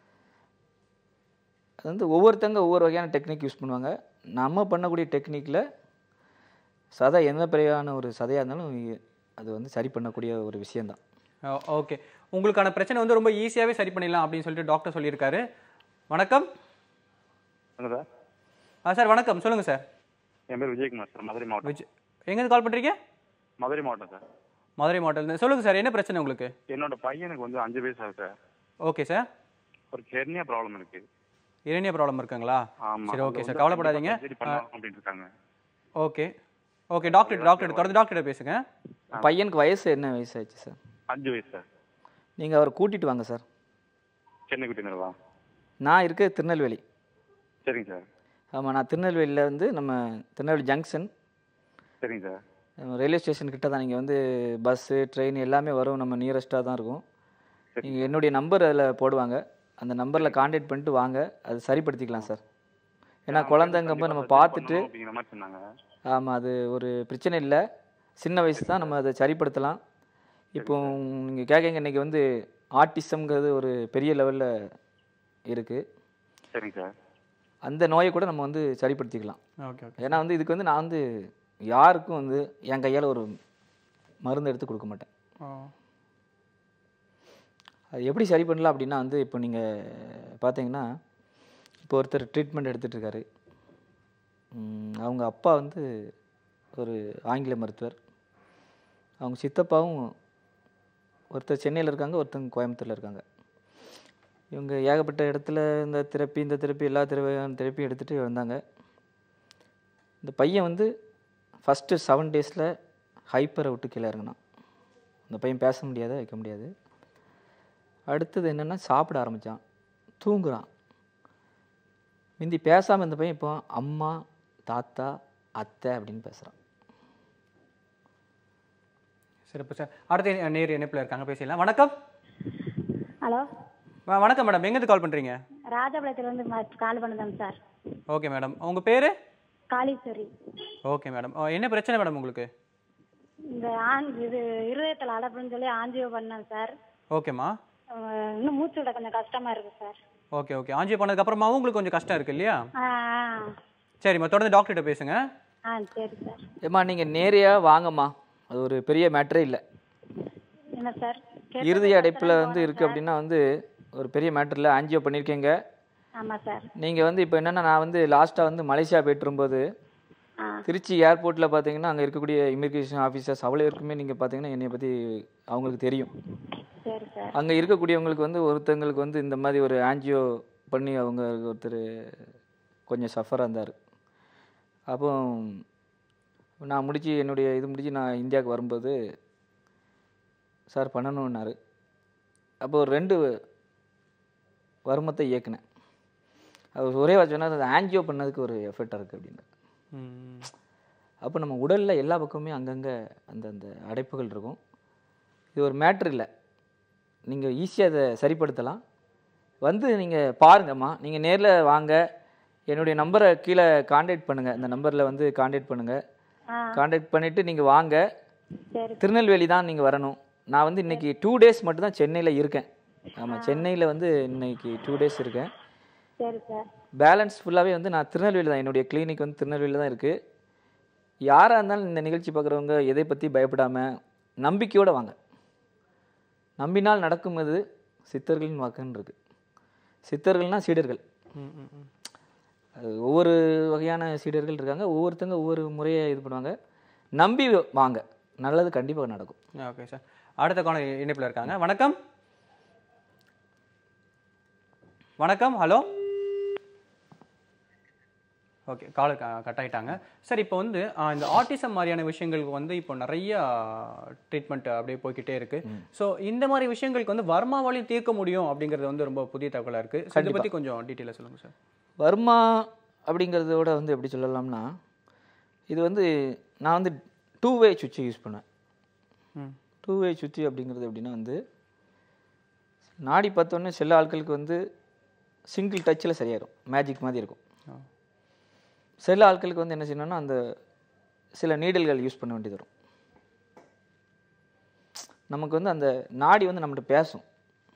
அது வந்து ஒவ்வொருத்தங்க ஒவ்வொரு வகையான டெக்னிக் யூஸ் பண்ணுவாங்க நம்ம பண்ணக்கூடிய டெக்னிக்கில் சதை எந்த பெரியான ஒரு சதையாக இருந்தாலும் இ- அது வந்து சரி பண்ணக்கூடிய ஒரு விஷயந்தான் ஓகே உங்களுக்கான பிரச்சனை வந்து ரொம்ப ஈஸியாவே சரி பண்ணிடலாம் அப்படின்னு சொல்லிட்டு டாக்டர் சொல்லியிருக்காரு வணக்கம் சார் ஆ சார் வணக்கம் சொல்லுங்க சார் என் பேர் விஜயகுமார் சார் மதுரை மாவட்டம் விஜய் எங்கேருந்து கால் பண்றீங்க மதுரை மாவட்டம் சார் மதுரை மாவட்டத்தில் சொல்லுங்க சார் என்ன பிரச்சனை உங்களுக்கு என்னோட பையனுக்கு வந்து அஞ்சு வயசு ஆகுது சார் ஓகே சார் ஒரு ஹெர்னியா ப்ராப்ளம் இருக்கு இரணிய ப்ராப்ளம் இருக்குங்களா ஆமா சரி அது ஓகே வந்து சார் கவலைப்படாதீங்க surgery பண்ணலாம் அப்படின்னு இருக்காங்க ஓகே ஓகே டாக்டர் டாக்டர் தொடர்ந்து டாக்டர் பேசுங்க பையனுக்கு வயசு என்ன வயசு ஆச்சு சார் அஞ்சு வயசு சார் நீங்கள் அவரை கூட்டிகிட்டு வாங்க சார் சென்னை குட்டினருவா நான் இருக்க திருநெல்வேலி சரிங்க சார் ஆமாம் நான் திருநெல்வேலியில் வந்து நம்ம திருநெல்வேலி ஜங்ஷன் சரிங்க சார் ரயில்வே ஸ்டேஷன் கிட்ட தான் நீங்கள் வந்து பஸ்ஸு ட்ரெயின் எல்லாமே வரும் நம்ம நியரஸ்ட்டாக தான் இருக்கும் நீங்கள் என்னுடைய நம்பர் அதில் போடுவாங்க அந்த நம்பரில் காண்டாக்ட் பண்ணிட்டு வாங்க அது சரிப்படுத்திக்கலாம் சார் ஏன்னா குழந்தைங்கப்போ நம்ம பார்த்துட்டு அப்படிங்கிற மாதிரி சொன்னாங்க ஆமாம் அது ஒரு பிரச்சனை இல்லை சின்ன வயசு தான் நம்ம அதை சரிப்படுத்தலாம் இப்போ நீங்கள் கேட்குங்க இன்றைக்கி வந்து ஆட்டிசம்ங்கிறது ஒரு பெரிய லெவலில் இருக்குது சரிங்க சார் அந்த நோயை கூட நம்ம வந்து சரிப்படுத்திக்கலாம் ஓகே ஓகே ஏன்னா வந்து இதுக்கு வந்து நான் வந்து யாருக்கும் வந்து என் கையால் ஒரு மருந்து எடுத்து கொடுக்க மாட்டேன் ஓ அது எப்படி சரி பண்ணலாம் அப்படின்னா வந்து இப்போ நீங்கள் பார்த்தீங்கன்னா இப்போ ஒருத்தர் ட்ரீட்மெண்ட் எடுத்துகிட்டு இருக்காரு ம், அவங்க அப்பா வந்து ஒரு ஆங்கில மருத்துவர் அவங்க சித்தப்பாவும் ஒருத்தர் சென்னையில் இருக்காங்க ஒருத்தங்க கோயம்புத்தூரில் இருக்காங்க இவங்க ஏகப்பட்ட இடத்துல இந்த தெரப்பி இந்த தெரப்பி எல்லா தெரப்பியான தெரப்பி எடுத்துகிட்டு வந்தாங்க இந்த பையன் வந்து ஃபஸ்ட்டு செவன் டேஸில் ஹைப்பரை விட்டு கீழே இறங்கினான் அந்த பையன் பேச முடியாது வைக்க முடியாது அடுத்தது என்னென்னா சாப்பிட ஆரம்பித்தான் தூங்குறான் முந்தி பேசாமல் இந்த பையன் இப்போ அம்மா தாத்தா அத்தை அப்படின்னு பேசுகிறான் சிறப்பு சார் அடுத்த நேர் இணைப்பில் இருக்காங்க பேசிடலாம் வணக்கம் ஹலோ வ- வணக்கம் மேடம் எங்கேருந்து கால் பண்றீங்க ராஜபாளையத்துலேருந்து கால் பண்ணுதேங்க சார் ஓகே மேடம் உங்க பேரு காளீஸ்வரி ஓகே மேடம் என்ன பிரச்சனை மேடம் உங்களுக்கு இந்த ஆண் இது இருதயத்தில் அடைப்புன்னு சொல்லி ஆஞ்சியோ பண்ணேன் சார் ஓகேம்மா அஹ் இன்னும் மூச்சு விட கொஞ்சம் கஷ்டமா இருக்கு சார் ஓகே ஓகே ஆஞ்சியோ பண்ணதுக்கு அப்புறமாவும் உங்களுக்கு கொஞ்சம் கஷ்டம் இருக்கு இல்லையா ஆ ஆ. சரிம்மா தொடர்ந்து டாக்டர்கிட்ட பேசுங்க ஆ சரி சார் ஏம்மா நீங்கள் நேரையாக வாங்கம்மா அது ஒரு பெரிய மேட்டரே இல்லை என்ன சார் இறுதி அடைப்பில் வந்து இருக்குது அப்படின்னா வந்து ஒரு பெரிய மேட்டரில் ஆன்ஜியோ பண்ணியிருக்கீங்க ஆமா சார் நீங்கள் வந்து இப்போ என்னென்னா நான் வந்து லாஸ்ட்டாக வந்து மலேசியா போயிட்டு வரும்போது ஆ திருச்சி ஏர்போர்ட்டில் பார்த்தீங்கன்னா அங்கே இருக்கக்கூடிய இமிக்ரேஷன் ஆஃபீஸர்ஸ் அவ்வளோ இருக்குமே நீங்கள் பார்த்தீங்கன்னா என்னை பற்றி அவங்களுக்கு தெரியும் சரி சார் அங்கே இருக்கக்கூடியவங்களுக்கு வந்து ஒருத்தங்களுக்கு வந்து இந்த மாதிரி ஒரு ஆன்ஜியோ பண்ணி அவங்க ஒருத்தர் கொஞ்சம் சஃபராக இருந்தார் அப்போ நான் முடிச்சு என்னுடைய இது முடிச்சு நான் இந்தியாவுக்கு வரும்போது சார் பண்ணணுன்னாரு அப்போ ஒரு ரெண்டு வருமத்தை இயக்குனேன் அவர் ஒரே வார்த்தை சொன்னார் அது ஆன்ஜியோ பண்ணதுக்கு ஒரு எஃபெக்டாக இருக்குது அப்படின்னு ம். அப்போ நம்ம உடலில் எல்லா பக்கமுமே அங்கங்கே அந்த அந்த அடைப்புகள் இருக்கும் இது ஒரு மேட்ரு இல்லை நீங்கள் ஈஸியாக அதை சரிப்படுத்தலாம் வந்து நீங்கள் பாருங்கம்மா நீங்கள் நேரில் வாங்க என்னுடைய நம்பரை கீழே காண்டாக்ட் பண்ணுங்கள் இந்த நம்பரில் வந்து காண்டாக்ட் பண்ணுங்கள் ஆ காண்டாக்ட் பண்ணிவிட்டு நீங்கள் வாங்க சரி திருநெல்வேலி தான் நீங்கள் வரணும் நான் வந்து இன்னைக்கு டூ டேஸ் மட்டும் தான் சென்னையில் இருக்கேன் ஆமாம் சென்னையில் வந்து இன்னைக்கு டூ டேஸ் இருக்கேன் சரி சார் பேலன்ஸ் ஃபுல்லாகவே வந்து நான் திருநெல்வேலி தான் என்னுடைய கிளினிக் வந்து திருநெல்வேலியில் தான் இருக்குது யாராக இருந்தாலும் இந்த நிகழ்ச்சி பார்க்குறவங்க எதை பற்றி பயப்படாமல் நம்பிக்கையோடு வாங்க நம்பினால் நடக்கும் அது சித்தர்களின் வாக்குன்னு இருக்குது சித்தர்கள்னால் சீடர்கள் அது ஒவ்வொரு வகையான சீடர்கள் இருக்காங்க ஒவ்வொருத்தங்க ஒவ்வொரு முறையை இது பண்ணுவாங்க நம்பி வாங்க நல்லது கண்டிப்பாக நடக்கும் ஓகே சார் அடுத்த கால இணைப்பில் இருக்காங்க வணக்கம் வணக்கம் ஹலோ ஓகே காலு கட் ஆயிட்டாங்க சார் இப்போ வந்து ஆ, இந்த ஆட்டிசம் மாதிரியான விஷயங்களுக்கு வந்து இப்போ நிறைய ட்ரீட்மெண்ட் அப்படியே போய்க்கிட்டே இருக்கு ஸோ இந்த மாதிரி விஷயங்களுக்கு வந்து வர்மா வழியும் தீர்க்க முடியும் அப்படிங்கிறது வந்து ரொம்ப புதிய தகவலாக இருக்கு So, இதை கண்டிப்பா. பற்றி கொஞ்சம் டீட்டெயிலாக சொல்லுங்க சார் வர்மா அப்படிங்கிறதோட வந்து எப்படி சொல்லலாம்னா இது வந்து நான் வந்து டூ வே சுவிட்ச் யூஸ் பண்ணேன் ம். டூ வே சுவிட்ச் அப்படிங்கிறது எப்படின்னா வந்து நாடி பார்த்தோன்னே சில ஆட்களுக்கு வந்து சிங்கிள் டச்சில் சரியாயிடும் மேஜிக் மாதிரி இருக்கும் ஆ. சில ஆட்களுக்கு வந்து என்ன செய்யணும்னா அந்த சில நீடல்கள் யூஸ் பண்ண வேண்டியது வரும் நமக்கு வந்து அந்த நாடி வந்து நம்மகிட்ட பேசும்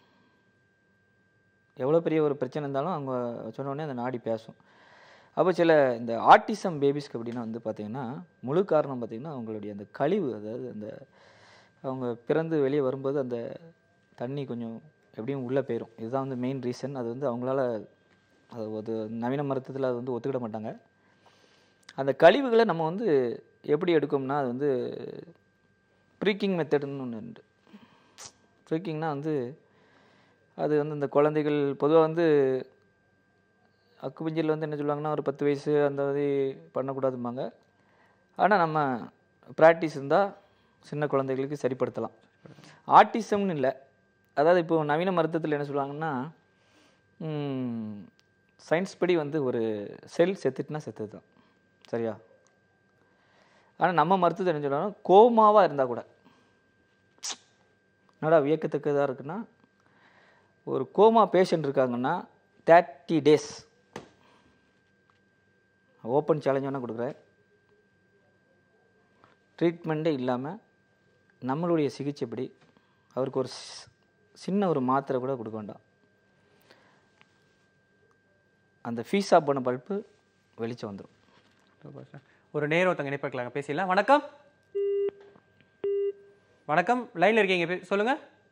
எவ்வளோ பெரிய ஒரு பிரச்சனை இருந்தாலும் அவங்க சொன்ன உடனே அந்த நாடி பேசும் அப்போ சில இந்த ஆட்டிசம் பேபிஸ்க்கு அப்படின்னா வந்து பார்த்திங்கன்னா முழு காரணம் பார்த்திங்கன்னா அவங்களுடைய அந்த கழிவு அதாவது அந்த அவங்க பிறந்து வெளியே வரும்போது அந்த தண்ணி கொஞ்சம் எப்படியும் உள்ளே போயிடும் இதுதான் வந்து மெயின் ரீசன் அது வந்து அவங்களால அது ஒரு நவீன மருத்துவத்தில் அது வந்து ஒத்துக்கிட மாட்டாங்க அந்த கழிவுகளை நம்ம வந்து எப்படி எடுக்கோம்னா அது வந்து ப்ரீக்கிங் மெத்தடுன்னு ஒன்று உண்டு ப்ரீக்கிங்னா வந்து அது வந்து இந்த குழந்தைகள் பொதுவாக வந்து அக்குபஞ்சில் வந்து என்ன சொல்லுவாங்கன்னா ஒரு பத்து வயசு அந்த மாதிரி பண்ணக்கூடாதும்பாங்க ஆனால் நம்ம ப்ராக்டிஸ் இருந்தால் சின்ன குழந்தைகளுக்கு சரிப்படுத்தலாம் ஆட்டிசம்னு இல்லை அதாவது இப்போ நவீன மருத்துவத்தில் என்ன சொல்லுவாங்கன்னா சயின்ஸ் படி வந்து ஒரு செல் செத்துட்டுனா செத்துது தான் சரியா ஆனால் நம்ம மருத்துவத்தை என்ன சொல்லுவாங்கன்னா கோமாவாக இருந்தால் கூட என்னடா வியக்கத்தக்கதாக இருக்குன்னா ஒரு கோமா பேஷண்ட் இருக்காங்கன்னா தேர்ட்டி டேஸ் ஓப்பன் சேலஞ்ச் வேணால் கொடுக்குறேன் ட்ரீட்மெண்ட்டே இல்லாமல் நம்மளுடைய சிகிச்சைப்படி அவருக்கு ஒரு சி- சின்ன ஒரு மாத்திரை கூட கொடுக்க வேண்டாம் அந்த ஃபீஸ் ஆஃப் பண்ண பல்ப்பு வெளிச்சம் வந்துடும் சூப்பர் சார் ஒரு நேரம் ஒருத்தங்க இணைப்பிருக்கலாங்க பேசிடலாம் வணக்கம் வணக்கம் லைனில் இருக்கீங்க பே- சொல்லுங்க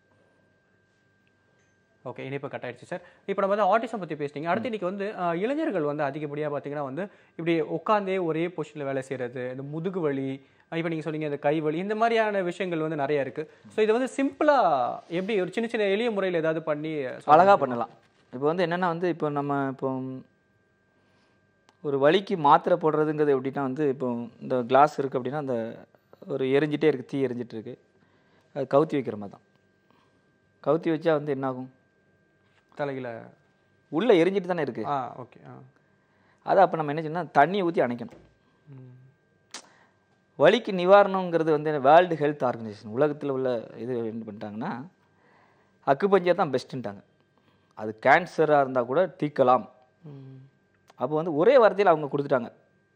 ஓகே இணைப்பு கட் ஆயிடுச்சு சார் இப்போ நம்ம வந்து ஆட்டிசம் பற்றி பேசிட்டீங்க அடுத்து இன்னைக்கு வந்து அஹ், இளைஞர்கள் வந்து அதிகப்படியாக பார்த்தீங்கன்னா வந்து இப்படி உட்காந்தே ஒரே பொசிஷனில் வேலை செய்கிறது இந்த முதுகு வலி இப்போ நீங்கள் சொன்னீங்க இந்த கை வலி இந்த மாதிரியான விஷயங்கள் வந்து நிறைய இருக்குது ஸோ இது வந்து சிம்பிளாக எப்படி ஒரு சின்ன சின்ன எளிய முறையில் ஏதாவது பண்ணி சொல்ல அழகாக முடியுமா? பண்ணலாம் இப்போ வந்து என்னென்னா வந்து இப்போ நம்ம இப்போ ஒரு வலிக்கு மாத்திரை போடுறதுங்கிறது எப்படின்னா வந்து இப்போ இந்த கிளாஸ் இருக்குது அப்படின்னா அந்த ஒரு எரிஞ்சிட்டே இருக்குது தீ எரிஞ்சிட்டு இருக்கு அது கவுத்தி வைக்கிற மாதிரி தான் கவுத்தி வச்சா வந்து என்ன ஆகும் தலையில உள்ளே எரிஞ்சிட்டு தானே இருக்குது ஆ ஓகே ஆ அதை அப்போ நம்ம என்ன செய்யணும் தண்ணியை ஊற்றி அணைக்கணும் வலிக்கு நிவாரணங்கிறது வந்து வேர்ல்டு ஹெல்த் ஆர்கனைசேஷன் உலகத்தில் உள்ள இது என்ன பண்ணிட்டாங்கன்னா அக்குபஞ்சர் தான் பெஸ்ட்டுன்ட்டாங்க அது கேன்சராக இருந்தால் கூட தீர்க்கலாம் அப்போ வந்து ஒரே வார்த்தையில் அவங்க கொடுத்துட்டாங்க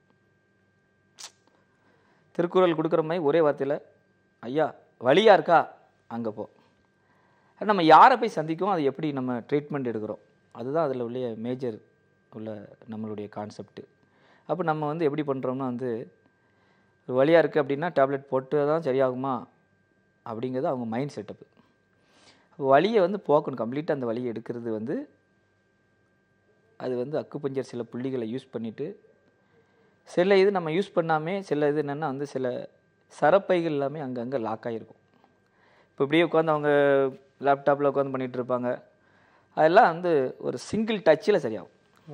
திருக்குறள் கொடுக்குற மாதிரி ஒரே வார்த்தையில் ஐயா வலியாக இருக்கா அங்கே போ அது நம்ம யாரை போய் சந்திக்கும் அது எப்படி நம்ம ட்ரீட்மெண்ட் எடுக்கிறோம் அதுதான் அதில் உள்ள மேஜர் உள்ள நம்மளுடைய கான்செப்ட்டு அப்போ நம்ம வந்து எப்படி பண்ணுறோம்னா வந்து ஒரு வலியாக இருக்குது அப்படின்னா டேப்லெட் போட்டு தான் சரியாகுமா அப்படிங்கிறது அவங்க மைண்ட் செட்டப்பு வலியை வந்து போக்கணும் கம்ப்ளீட்டாக அந்த வலியை எடுக்கிறது வந்து அது வந்து அக்குபஞ்சர் சில புள்ளிகளை யூஸ் பண்ணிவிட்டு சில இது நம்ம யூஸ் பண்ணாமே சில இது என்னென்னா வந்து சில சரப்பைகள் எல்லாமே அங்கங்கே லாக் ஆகிருக்கும் இப்போ இப்படியே உட்காந்து அவங்க லேப்டாப்பில் உட்காந்து பண்ணிகிட்டு இருப்பாங்க அதெல்லாம் வந்து ஒரு சிங்கிள் டச்சில் சரியாகும்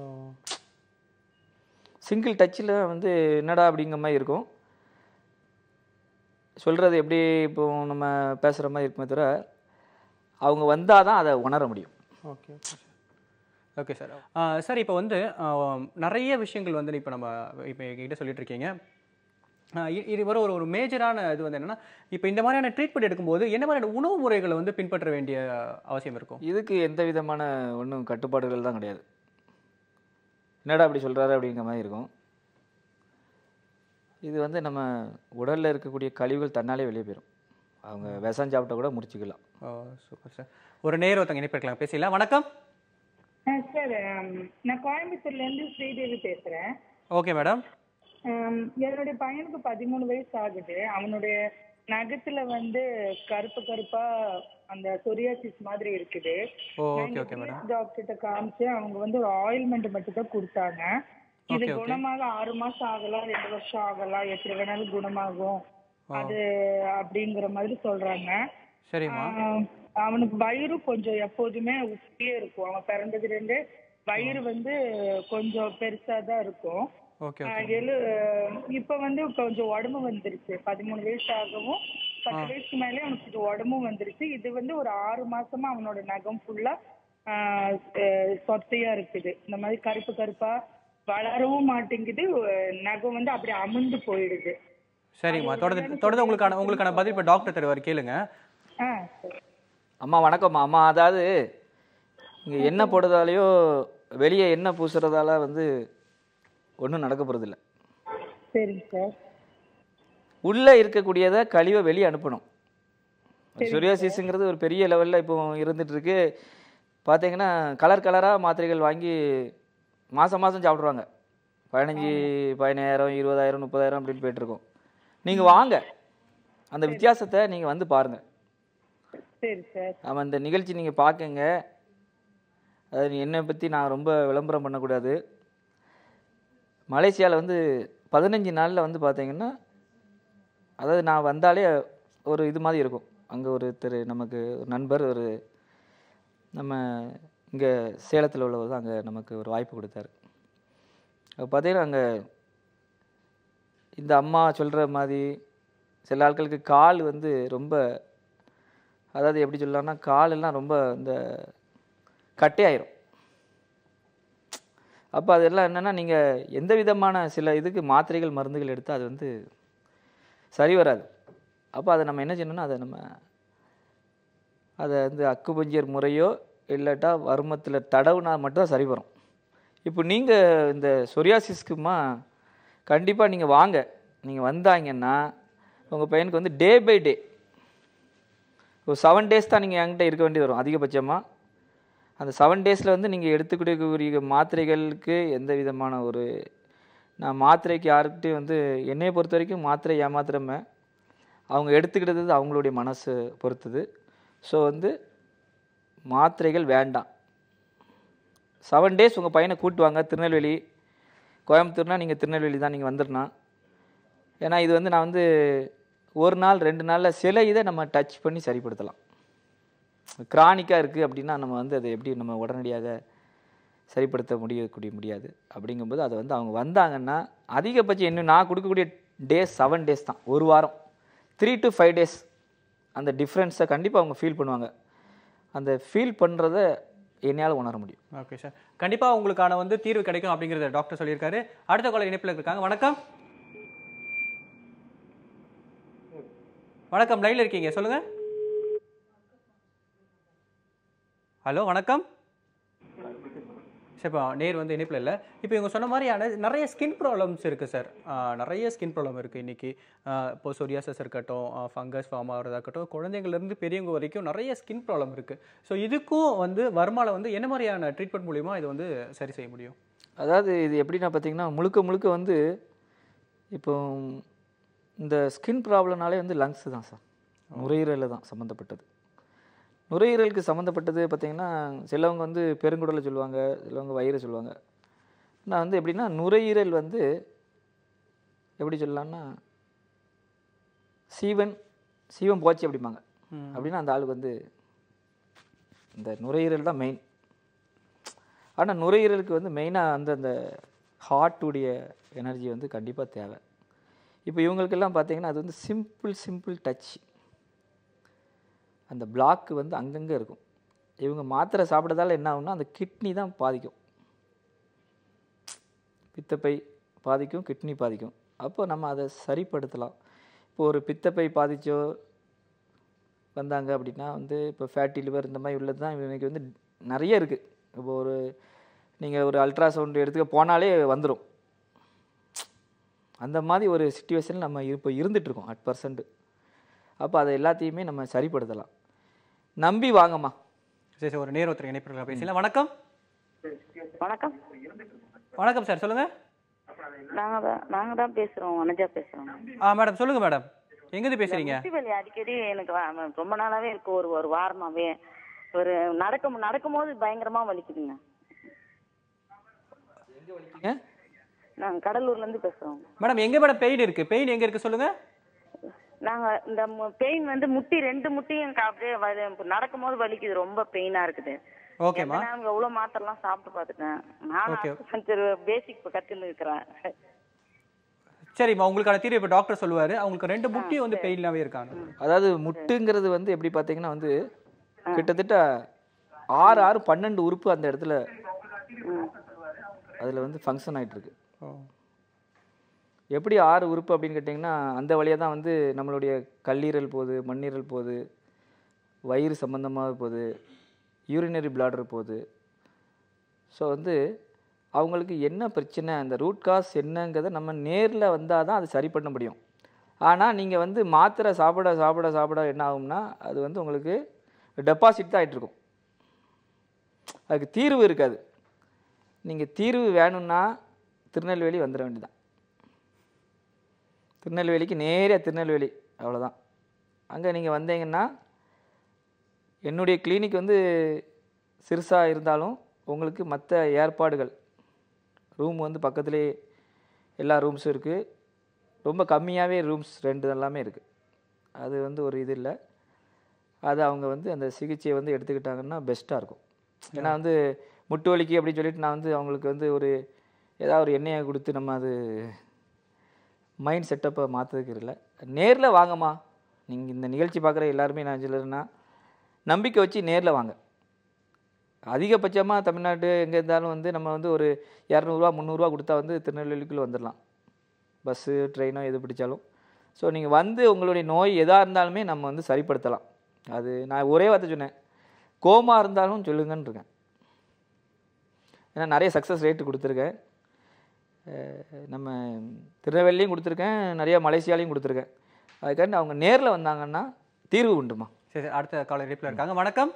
சிங்கிள் டச்சில் வந்து என்னடா அப்படிங்கிற மாதிரி இருக்கும் சொல்கிறது எப்படி இப்போ நம்ம பேசுகிற மாதிரி இருக்குமே தவிர அவங்க வந்தால் தான் அதை உணர முடியும் ஓகே ஓகே சார் சார் இப்போ வந்து ஆ, நிறைய விஷயங்கள் வந்து இப்போ நம்ம இப்போ எங்ககிட்ட சொல்லிட்டு இருக்கீங்க ஆ, இ- இது வர ஒரு ஒரு மேஜரான இது வந்து என்னன்னா இப்போ இந்த மாதிரியான ட்ரீட்மெண்ட் எடுக்கும்போது என்ன மாதிரியான உணவு முறைகளை வந்து பின்பற்ற வேண்டிய அவசியம் இருக்கும் இதுக்கு எந்த விதமான ஒன்றும் கட்டுப்பாடுகள் தான் கிடையாது என்னடா அப்படி சொல்கிறாரு அப்படிங்கிற மாதிரி இருக்கும் இது வந்து நம்ம உடலில் இருக்கக்கூடிய கழிவுகள் தன்னாலே வெளியே போயிடும் அவங்க விஷம் சாப்பிட்டா கூட முடிச்சுக்கலாம் ஓ சூப்பர் சார் ஒரு நேரம் ஒருத்தங்க இணைப்பிருக்கலாம் பேசலாம் வணக்கம் சார் நான் கோயம்புத்தூர்லேருந்து ஸ்ரீதேவி பேசுகிறேன் ஓகே மேடம் என்னுடைய பையனுக்கு பதிமூணு வயசு ஆகுது அவனுடைய நகத்துல வந்து கருப்பு கருப்பா அந்த சொரியாசிஸ் மாதிரி இருக்குது ஓ ஓகே ஓகே மேடம் டாக்டர்கிட்ட காமிச்சு அவங்க வந்து ஒரு ஆயில்மெண்ட் மட்டும் தான் கொடுத்தாங்க இது Okay, okay. குணமாக ஆறு மாசம் ஆகலாம் ரெண்டு வருஷம் ஆகலாம் எப்படி வேணாலும் குணமாகும் அது அப்படிங்கிற மாதிரி சொல்றாங்க சரிம்மா ஆஹ் அவனுக்கு வயிறு கொஞ்சம் எப்போதுமே உப்பியே இருக்கும் அவன் பிறந்ததுல இருந்தே வயிறு வந்து கொஞ்சம் பெருசா தான் இருக்கும் ஓகே ஆஹ் ஓகே எழு இப்ப வந்து கொஞ்சம் உடம்பு வந்துருச்சு பதிமூணு வயசு ஆகவும் பத்து ஆ. வயசுக்கு மேலே அவனுக்கு கொஞ்சம் உடம்பும் வந்துருச்சு இது வந்து ஒரு ஆறு மாசமா அவனோட நகம் ஃபுல்லா சொத்தையா இருக்குது இந்த மாதிரி கருப்பு கருப்பா வளரவும் மாட்டேங்குது அஹ் நகம் வந்து அப்படியே அமுந்து போயிடுது சரிம்மா தொடர்ந்து தொடர்ந்து உங்களுக்கான உங்களுக்கான பதில் இப்போ டாக்டர் தருவார் கேளுங்க ஆ சரி அம்மா வணக்கம்மா அம்மா அதாவது இங்கே எண்ணெய் போடுறதாலையோ வெளியே எண்ணெய் பூசுறதால வந்து ஒன்றும் நடக்க போகிறதில்ல சரிங்க சார் உள்ளே இருக்கக்கூடியதை கழிவை வெளியே அனுப்பணும் சொரியாசிஸுங்கிறது ஒரு பெரிய லெவலில் இப்போ இருந்துட்டு இருக்கு பார்த்தீங்கன்னா கலர் கலராக மாத்திரைகள் வாங்கி மாதம் மாதம் சாப்பிட்ருவாங்க பதினஞ்சு பதினாயிரம் இருபதாயிரம் முப்பதாயிரம் அப்படின்னு போயிட்டுருக்கோம் நீங்கள் வாங்க அந்த வித்தியாசத்தை நீங்கள் வந்து பாருங்கள் சரி சார் அவன் இந்த நிகழ்ச்சி நீங்கள் பார்க்குங்க அது என்னை பற்றி நான் ரொம்ப விளம்பரம் பண்ணக்கூடாது மலேசியாவில் வந்து பதினஞ்சு நாளில் வந்து பார்த்தீங்கன்னா அதாவது நான் வந்தாலே ஒரு இது மாதிரி இருக்கும் அங்கே ஒருத்தர் நமக்கு ஒரு நண்பர் ஒரு நம்ம இங்கே சேலத்தில் உள்ளவர் தான் அங்கே நமக்கு ஒரு வாய்ப்பு கொடுத்தாரு அப்போ பார்த்தீங்கன்னா அங்கே இந்த அம்மா சொல்கிற மாதிரி சில ஆட்களுக்கு கால் வந்து ரொம்ப அதாவது எப்படி சொல்லலாம்னா காலெல்லாம் ரொம்ப இந்த கட்டையாயிரும் அப்போ அதெல்லாம் என்னென்னா நீங்கள் எந்த விதமான சில இதுக்கு மாத்திரைகள் மருந்துகள் எடுத்தால் அது வந்து சரி வராது அப்போ அதை நம்ம என்ன செய்யணும்னா அதை நம்ம அதை வந்து அக்குபஞ்சர் முறையோ இல்லாட்டா வருமத்தில் தடவுனா மட்டும் சரி வரும் இப்போ நீங்கள் இந்த சொரியாசிஸ்க்குமா கண்டிப்பாக நீங்கள் வாங்க நீங்கள் வந்தாங்கன்னா உங்கள் பையனுக்கு வந்து டே பை டே ஒரு செவன் டேஸ் தான் நீங்கள் என்கிட்ட இருக்க வேண்டியது வரும் அதிகபட்சமாக அந்த செவன் டேஸில் வந்து நீங்கள் எடுத்துக்கூடிய மாத்திரைகளுக்கு எந்த விதமான ஒரு நான் மாத்திரைக்கு யாருக்கிட்டையும் வந்து என்னையை பொறுத்த வரைக்கும் மாத்திரை ஏமாத்திரமே அவங்க எடுத்துக்கிட்டது அவங்களுடைய மனசு பொறுத்தது ஸோ வந்து மாத்திரைகள் வேண்டாம் செவன் டேஸ் உங்கள் பையனை கூட்டு வாங்க திருநெல்வேலி கோயம்புத்தூர்னா நீங்கள் திருநெல்வேலி தான் நீங்கள் வந்துடணும் ஏன்னா இது வந்து நான் வந்து ஒரு நாள் ரெண்டு நாளில் சில இதை நம்ம டச் பண்ணி சரிப்படுத்தலாம் கிரானிக்காக இருக்குது அப்படின்னா நம்ம வந்து அதை எப்படி நம்ம உடனடியாக சரிப்படுத்த முடியக்கூடிய முடியாது அப்படிங்கும்போது அதை வந்து அவங்க வந்தாங்கன்னா அதிகபட்சம் இன்னும் நான் கொடுக்கக்கூடிய டேஸ் செவன் டேஸ் தான் ஒரு வாரம் த்ரீ டு ஃபைவ் டேஸ் அந்த டிஃப்ரென்ஸை கண்டிப்பாக அவங்க ஃபீல் பண்ணுவாங்க அந்த ஃபீல் பண்ணுறத என்னால் உணர முடியும் ஓகே சார் கண்டிப்பா உங்களுக்கான வந்து தீர்வு கிடைக்கும் அப்படிங்கறத டாக்டர் சொல்லியிருக்காரு அடுத்த கால இணைப்பில் இருக்காங்க வணக்கம் வணக்கம் லைன்ல இருக்கீங்க சொல்லுங்க ஹலோ வணக்கம் சரி இப்போ நேர் வந்து இணைப்பில் இல்லை இப்போ இவங்க சொன்ன மாதிரியான நிறைய ஸ்கின் ப்ராப்ளம்ஸ் இருக்குது சார் நிறைய ஸ்கின் ப்ராப்ளம் இருக்குது இன்றைக்கி இப்போ சொரியாசஸ் இருக்கட்டும் ஃபங்கஸ் ஃபார்ம் ஆகிறதா இருக்கட்டும் குழந்தைங்கள்லேருந்து பெரியவங்க வரைக்கும் நிறைய ஸ்கின் ப்ராப்ளம் இருக்குது ஸோ இதுக்கும் வந்து வர்மால வந்து என்ன மாதிரியான ட்ரீட்மெண்ட் மூலிமா இது வந்து சரி செய்ய முடியும் அதாவது இது எப்படின்னா பார்த்தீங்கன்னா முழுக்க முழுக்க வந்து இப்போ இந்த ஸ்கின் ப்ராப்ளம்னாலே வந்து லங்ஸ் தான் சார் நுரையீரலில் தான் சம்மந்தப்பட்டது நுரையீரலுக்கு சம்மந்தப்பட்டது பார்த்தீங்கன்னா சிலவங்க வந்து பெருங்குடலை சொல்லுவாங்க சிலவங்க வயிறு சொல்லுவாங்க நான் வந்து எப்படின்னா நுரையீரல் வந்து எப்படி சொல்லலாம்னா சீவன் சீவன் போச்சு அப்படிம்பாங்க ம். அப்படின்னா அந்த ஆளுக்கு வந்து இந்த நுரையீரல் தான் மெயின் ஆனால் நுரையீரலுக்கு வந்து மெயினாக வந்து அந்த ஹார்ட்டுடைய எனர்ஜி வந்து கண்டிப்பாக தேவை இப்போ இவங்களுக்கெல்லாம் பார்த்தீங்கன்னா அது வந்து சிம்பிள் சிம்பிள் டச் அந்த பிளாக் வந்து அங்கங்கே இருக்கும் இவங்க மாத்திரை சாப்பிட்றதால என்ன ஆகும்னா அந்த கிட்னி தான் பாதிக்கும் பித்தப்பை பாதிக்கும் கிட்னி பாதிக்கும் அப்போ நம்ம அதை சரிப்படுத்தலாம் இப்போ ஒரு பித்தப்பை பாதிச்சோ வந்தாங்க அப்படின்னா வந்து இப்போ ஃபேட்டி லிவர் இந்த மாதிரி உள்ளது தான் இவனுக்கு வந்து நிறைய இருக்குது இப்போ ஒரு நீங்கள் ஒரு அல்ட்ராசவுண்ட் எடுத்துக்க போனாலே வந்துடும் அந்த மாதிரி ஒரு சுச்சுவேஷனில் நம்ம இப்போ இருந்துகிட்ருக்கோம் அட் பர்சன்ட் அப்போ அதை எல்லாத்தையுமே நம்ம சரிப்படுத்தலாம் நம்பி வாங்கம்மா சரி சரி ஒரு நேர் ஒருத்தர் இணைப்பில் பேசலாம் வணக்கம் வணக்கம் வணக்கம் சார் சொல்லுங்க நாங்க தான் நாங்க தான் பேசுறோம் வனஜா பேசுறோம் ஆ மேடம் சொல்லுங்க மேடம் எங்கேருந்து பேசுறீங்க முட்டி வலி அடிக்கடி எனக்கு வ- ரொம்ப நாளாவே இருக்கு ஒரு ஒரு வாரமாவே ஒரு நடக்க நடக்கும்போது பயங்கரமா வலிக்குதுங்க நாங்க கடலூர்ல இருந்து பேசுறோம் மேடம் எங்க மேடம் பெயின் இருக்கு பெயின் எங்க இருக்கு சொல்லுங்க நாங்க இந்த பெயின் வந்து முட்டி ரெண்டு முட்டியும் க- அப்படியே வலி- நடக்கும்போது வலிக்குது ரொம்ப பெயினா இருக்குது ஓகேம்மா நான் எவ்வளவு மாத்திரலாம் சாப்பிட்டு பார்த்துட்டேன் நான் Okay. கொஞ்சம் பேசிக் கத்துன்னு இருக்கிறேன் சரிம்மா உங்களுக்கான தீர்வு இப்போ டாக்டர் சொல்லுவாரு அவங்களுக்கு ரெண்டு முட்டி வந்து பெயினாவே இருக்காங்க அதாவது முட்டுங்கிறது வந்து எப்படி பார்த்தீங்கன்னா வந்து கிட்டத்தட்ட ஆறு ஆறு பன்னெண்டு உறுப்பு அந்த இடத்துல அதில் வந்து ஃபங்க்ஷன் ஆயிட்டு இருக்கு எப்படி ஆறு உறுப்பு அப்படின்னு கேட்டிங்கன்னா அந்த வழியாக தான் வந்து நம்மளுடைய கல்லீரல் போகுது மண்ணீரல் போகுது வயிறு சம்மந்தமாக போகுது யூரினரி பிளாடர் போகுது ஸோ வந்து அவங்களுக்கு என்ன பிரச்சனை அந்த ரூட் காஸ் என்னங்கிறத நம்ம நேரில் வந்தால் தான் அது சரி பண்ண முடியும் ஆனால் நீங்கள் வந்து மாத்திரை சாப்பிட சாப்பிட சாப்பிட என்ன ஆகும்னா அது வந்து உங்களுக்கு டெபாசிட் தான் ஆயிட்டு இருக்கும் அதுக்கு தீர்வு இருக்காது நீங்கள் தீர்வு வேணும்னா திருநெல்வேலி வந்துட வேண்டியதான் திருநெல்வேலிக்கு நேராக திருநெல்வேலி அவ்வளோதான் அங்கே நீங்கள் வந்தீங்கன்னா என்னுடைய கிளினிக் வந்து சிறுசாக இருந்தாலும் உங்களுக்கு மற்ற ஏற்பாடுகள் ரூம் வந்து பக்கத்துலேயே எல்லா ரூம்ஸும் இருக்குது ரொம்ப கம்மியாகவே ரூம்ஸ் ரெண்டு எல்லாமே இருக்குது அது வந்து ஒரு இது இல்லை அது அவங்க வந்து அந்த சிகிச்சையை வந்து எடுத்துக்கிட்டாங்கன்னா பெஸ்ட்டாக இருக்கும் ஏன்னா வந்து முட்டு வலிக்கு அப்படின்னு சொல்லிட்டு நான் வந்து அவங்களுக்கு வந்து ஒரு ஏதாவது ஒரு எண்ணெயை கொடுத்து நம்ம அது மைண்ட் செட்டப்பை மாற்றுறதுக்கு இல்லை நேரில் வாங்கம்மா நீங்கள் இந்த நிகழ்ச்சி பார்க்குற எல்லாருமே நான் சொல்லுறேன்னா நம்பிக்கை வச்சு நேரில் வாங்க அதிகபட்சமாக தமிழ்நாடு எங்கே இருந்தாலும் வந்து நம்ம வந்து ஒரு இரநூறுவா முந்நூறுரூவா கொடுத்தா வந்து திருநெல்வேலிக்குள்ளே வந்துடலாம் பஸ்ஸு ட்ரெயினோ எது பிடிச்சாலும் ஸோ நீங்கள் வந்து உங்களுடைய நோய் எதாக இருந்தாலுமே நம்ம வந்து சரிப்படுத்தலாம் அது நான் ஒரே வார்த்தை சொன்னேன் கோமா இருந்தாலும் சொல்லுங்கன்னு இருக்கேன் ஏன்னா நிறைய சக்ஸஸ் ரேட்டு கொடுத்துருக்கேன் அஹ் நம்ம திருநெல்வேலியும் கொடுத்துருக்கேன் நிறைய மலேசியாலையும் கொடுத்துருக்கேன் அதுக்காண்டி அவங்க நேரில் வந்தாங்கன்னா தீர்வு உண்டுமா சரி அடுத்த காலர் ரீப்ல இருக்காங்க வணக்கம்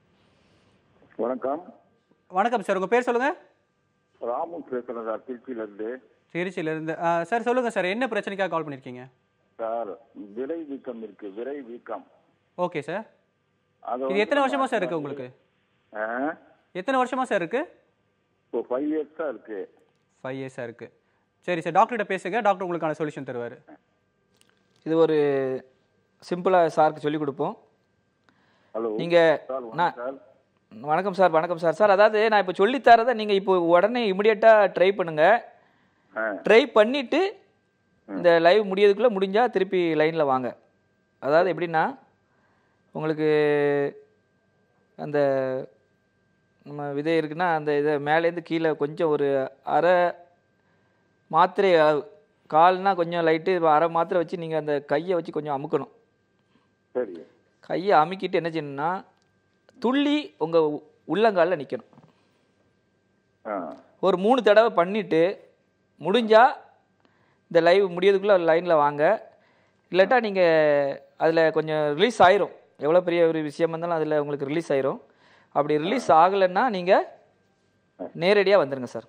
வணக்கம் வணக்கம் சார் உங்க பேர் சொல்லுங்க ராமு பேசுறேன் சார் திருச்சியில இருந்து திருச்சியில இருந்து ஆ, சார் சொல்லுங்க சார் என்ன பிரச்சனைக்காக கால் பண்ணிருக்கீங்க சார் விரை வீக்கம் இருக்கு விரை வீக்கம் ஓகே சார் அது இது வந்து எத்தனை வருஷமா சார் இருக்கு உங்களுக்கு ஆ? எத்தனை வருஷமா சார் இருக்கு இப்போ ஃபைவ் இயர்ஸா இருக்கு ஃபைவ் இயர்ஸாக இருக்கு சரி சார் டாக்டர்கிட்ட பேசுங்க டாக்டர் உங்களுக்கான சொல்யூஷன் தருவார் இது ஒரு சிம்பிளாக சாருக்கு சொல்லிக் கொடுப்போம் ஹலோ நீங்கள் சார் நான் சார் வணக்கம் சார் வணக்கம் சார் சார் அதாவது நான் இப்போ சொல்லித்தரதை நீங்கள் இப்போ உடனே இமிடியேட்டாக ட்ரை பண்ணுங்கள் ட்ரை பண்ணிவிட்டு இந்த லைவ் முடியறதுக்குள்ளே முடிஞ்சால் திருப்பி லைனில் வாங்க அதாவது எப்படின்னா உங்களுக்கு அந்த நம்ம விதை இருக்குன்னா அந்த இதை மேலேருந்து கீழே கொஞ்சம் ஒரு அரை மாத்திரை அளவு கால்னா கொஞ்சம் லைட்டு அரை மாத்திரை வச்சு நீங்கள் அந்த கையை வச்சு கொஞ்சம் அமுக்கணும் சரி கையை அமுக்கிட்டு என்ன செய்யணும்னா துள்ளி உங்கள் உள்ளங்காலில் நிற்கணும் ஆ ஒரு மூணு தடவை பண்ணிவிட்டு முடிஞ்சால் இந்த லைவ் முடியறதுக்குள்ளே லைனில் வாங்க இல்லாட்டா நீங்கள் அதில் கொஞ்சம் ரிலீஸ் ஆயிரும் எவ்வளோ பெரிய ஒரு விஷயம் இருந்தாலும் அதில் உங்களுக்கு ரிலீஸ் ஆயிரும் அப்படி ரிலீஸ் ஆகலைன்னா நீங்கள் நேரடியாக வந்துடுங்க சார்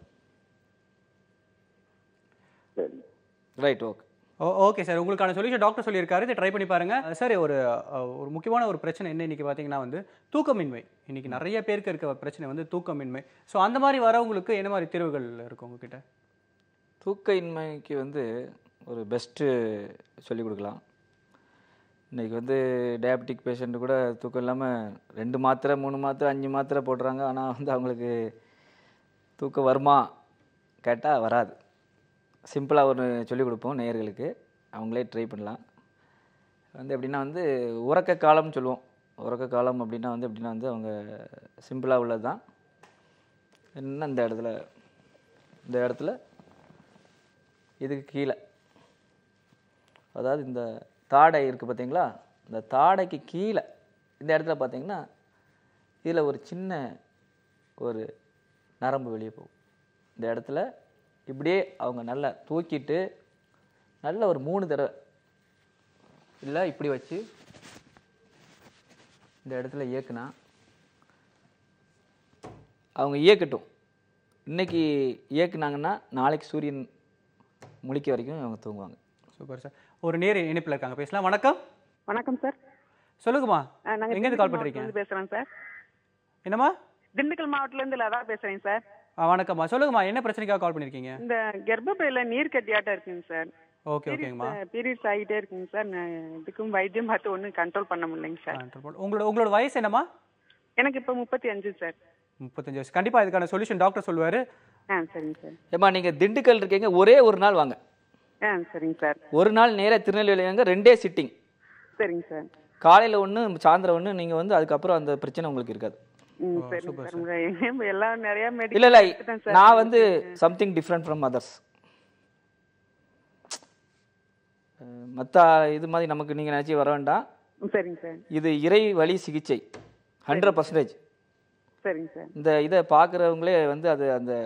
சரி right okay oh okay sir உங்களுக்கான சொல்யூஷன் டாக்டர் சொல்லியிருக்காரு இதை ட்ரை பண்ணி பாருங்க சார் ஒரு அஹ், ஒரு முக்கியமான ஒரு பிரச்சனை என்ன இன்னைக்கு பார்த்தீங்கன்னா வந்து தூக்கமின்மை இன்னைக்கு நிறைய பேருக்கு இருக்க பிரச்சனை வந்து தூக்கமின்மை ஸோ அந்த மாதிரி வரவங்களுக்கு என்ன மாதிரி தீர்வுகள் இருக்கு உங்ககிட்ட தூக்க இன்மைக்கு வந்து ஒரு பெஸ்ட்டு சொல்லிக் கொடுக்கலாம் இன்றைக்கி வந்து டயபெட்டிக் பேஷண்ட்டு கூட தூக்கம் இல்லாமல் ரெண்டு மாத்திரை மூணு மாத்திரை அஞ்சு மாத்திரை போடுறாங்க ஆனால் வந்து அவங்களுக்கு தூக்கம் வருமா கேட்டால் வராது சிம்பிளாக ஒன்று சொல்லிக் கொடுப்போம் நேயர்களுக்கு அவங்களே ட்ரை பண்ணலாம் வந்து எப்படின்னா வந்து உறக்க காலம்னு சொல்லுவோம் உறக்க காலம் அப்படின்னா வந்து எப்படின்னா வந்து அவங்க சிம்பிளாக உள்ளது தான் என்ன இந்த இடத்துல இந்த இடத்துல இதுக்கு கீழே அதாவது இந்த தாடை இருக்குது பார்த்தீங்களா இந்த தாடைக்கு கீழே இந்த இடத்துல பார்த்தீங்கன்னா இதில் ஒரு சின்ன ஒரு நரம்பு வெளியே போகும் இந்த இடத்துல இப்படியே அவங்க நல்லா தூக்கிட்டு நல்ல ஒரு மூணு தடவை இல்லை இப்படி வச்சு இந்த இடத்துல இயக்குனா அவங்க இயக்கட்டும் இன்னைக்கு இயக்குனாங்கன்னா நாளைக்கு சூரியன் முழிக்க வரைக்கும் அவங்க தூங்குவாங்க சூப்பர் சார் ஒரு நேர் இணைப்பில் இருக்காங்க பேசலாம் வணக்கம் வணக்கம் சார் சொல்லுங்கம்மா ஆ, நாங்க எங்கேருந்து கால் பண்ணுறீங்க திண்டுக்கல் மாவட்டத்துல இருந்து பேசுறோம் சார் என்னம்மா திண்டுக்கல் மாவட்டத்துல இருந்து லதா பேசுறேன் சார் ஆ, வணக்கம்மா சொல்லுங்கம்மா என்ன பிரச்சனைக்காக கால் பண்ணியிருக்கீங்க இந்த கர்ப்பப்பையில நீர் கட்டியாட்டம் இருக்குங்க சார் ஓகே ஓகேங்கம்மா பீரியட்ஸ் ஆகிட்டே இருக்குங்க சார் நான் இதுக்கும் வைத்தியம் பார்த்து ஒன்றும் கண்ட்ரோல் பண்ண முடியலைங்க சார் உங்களோட உங்களோட வயசு என்னம்மா எனக்கு இப்போ முப்பத்தி அஞ்சு சார் முப்பத்தஞ்சு வயசு கண்டிப்பாக இதுக்கான சொல்யூஷன் டாக்டர் சொல்லுவார் ஆ சரிங்க சார் ஏம்மா நீங்கள் திண்டுக்கல் இருக்கீங்க ஒரே ஒரு நாள் வாங்க ஆ சரிங்க சார் ஒரு நாள் நேராக திருநெல்வேலி வாங்க ரெண்டே சிட்டிங் சரிங்க சார் காலையில் ஒன்று சாயந்தரம் ஒன்று நீங்கள் வந்து அதுக்கப்புறம் அந்த பிரச்சனை உங்களுக்கு இருக்காது ம் சரிங்க சார் உங்க எங்க எல்லாம் நிறைய இல்லை மெடிக்கல் இல்லை எடுத்துட்டேன் சார் நான் வந்து சம்திங் டிஃப்ரெண்ட் ஃப்ரம் அதர்ஸ் மற்ற இது மாதிரி நமக்கு நீங்கள் நினச்சி வர வேண்டாம் சரிங்க சார் இது இறை வழி சிகிச்சை ஹண்ட்ரட் பர்சன்டேஜ் சரிங்க சார் இந்த இதை பார்க்குறவங்களே வந்து அது அந்த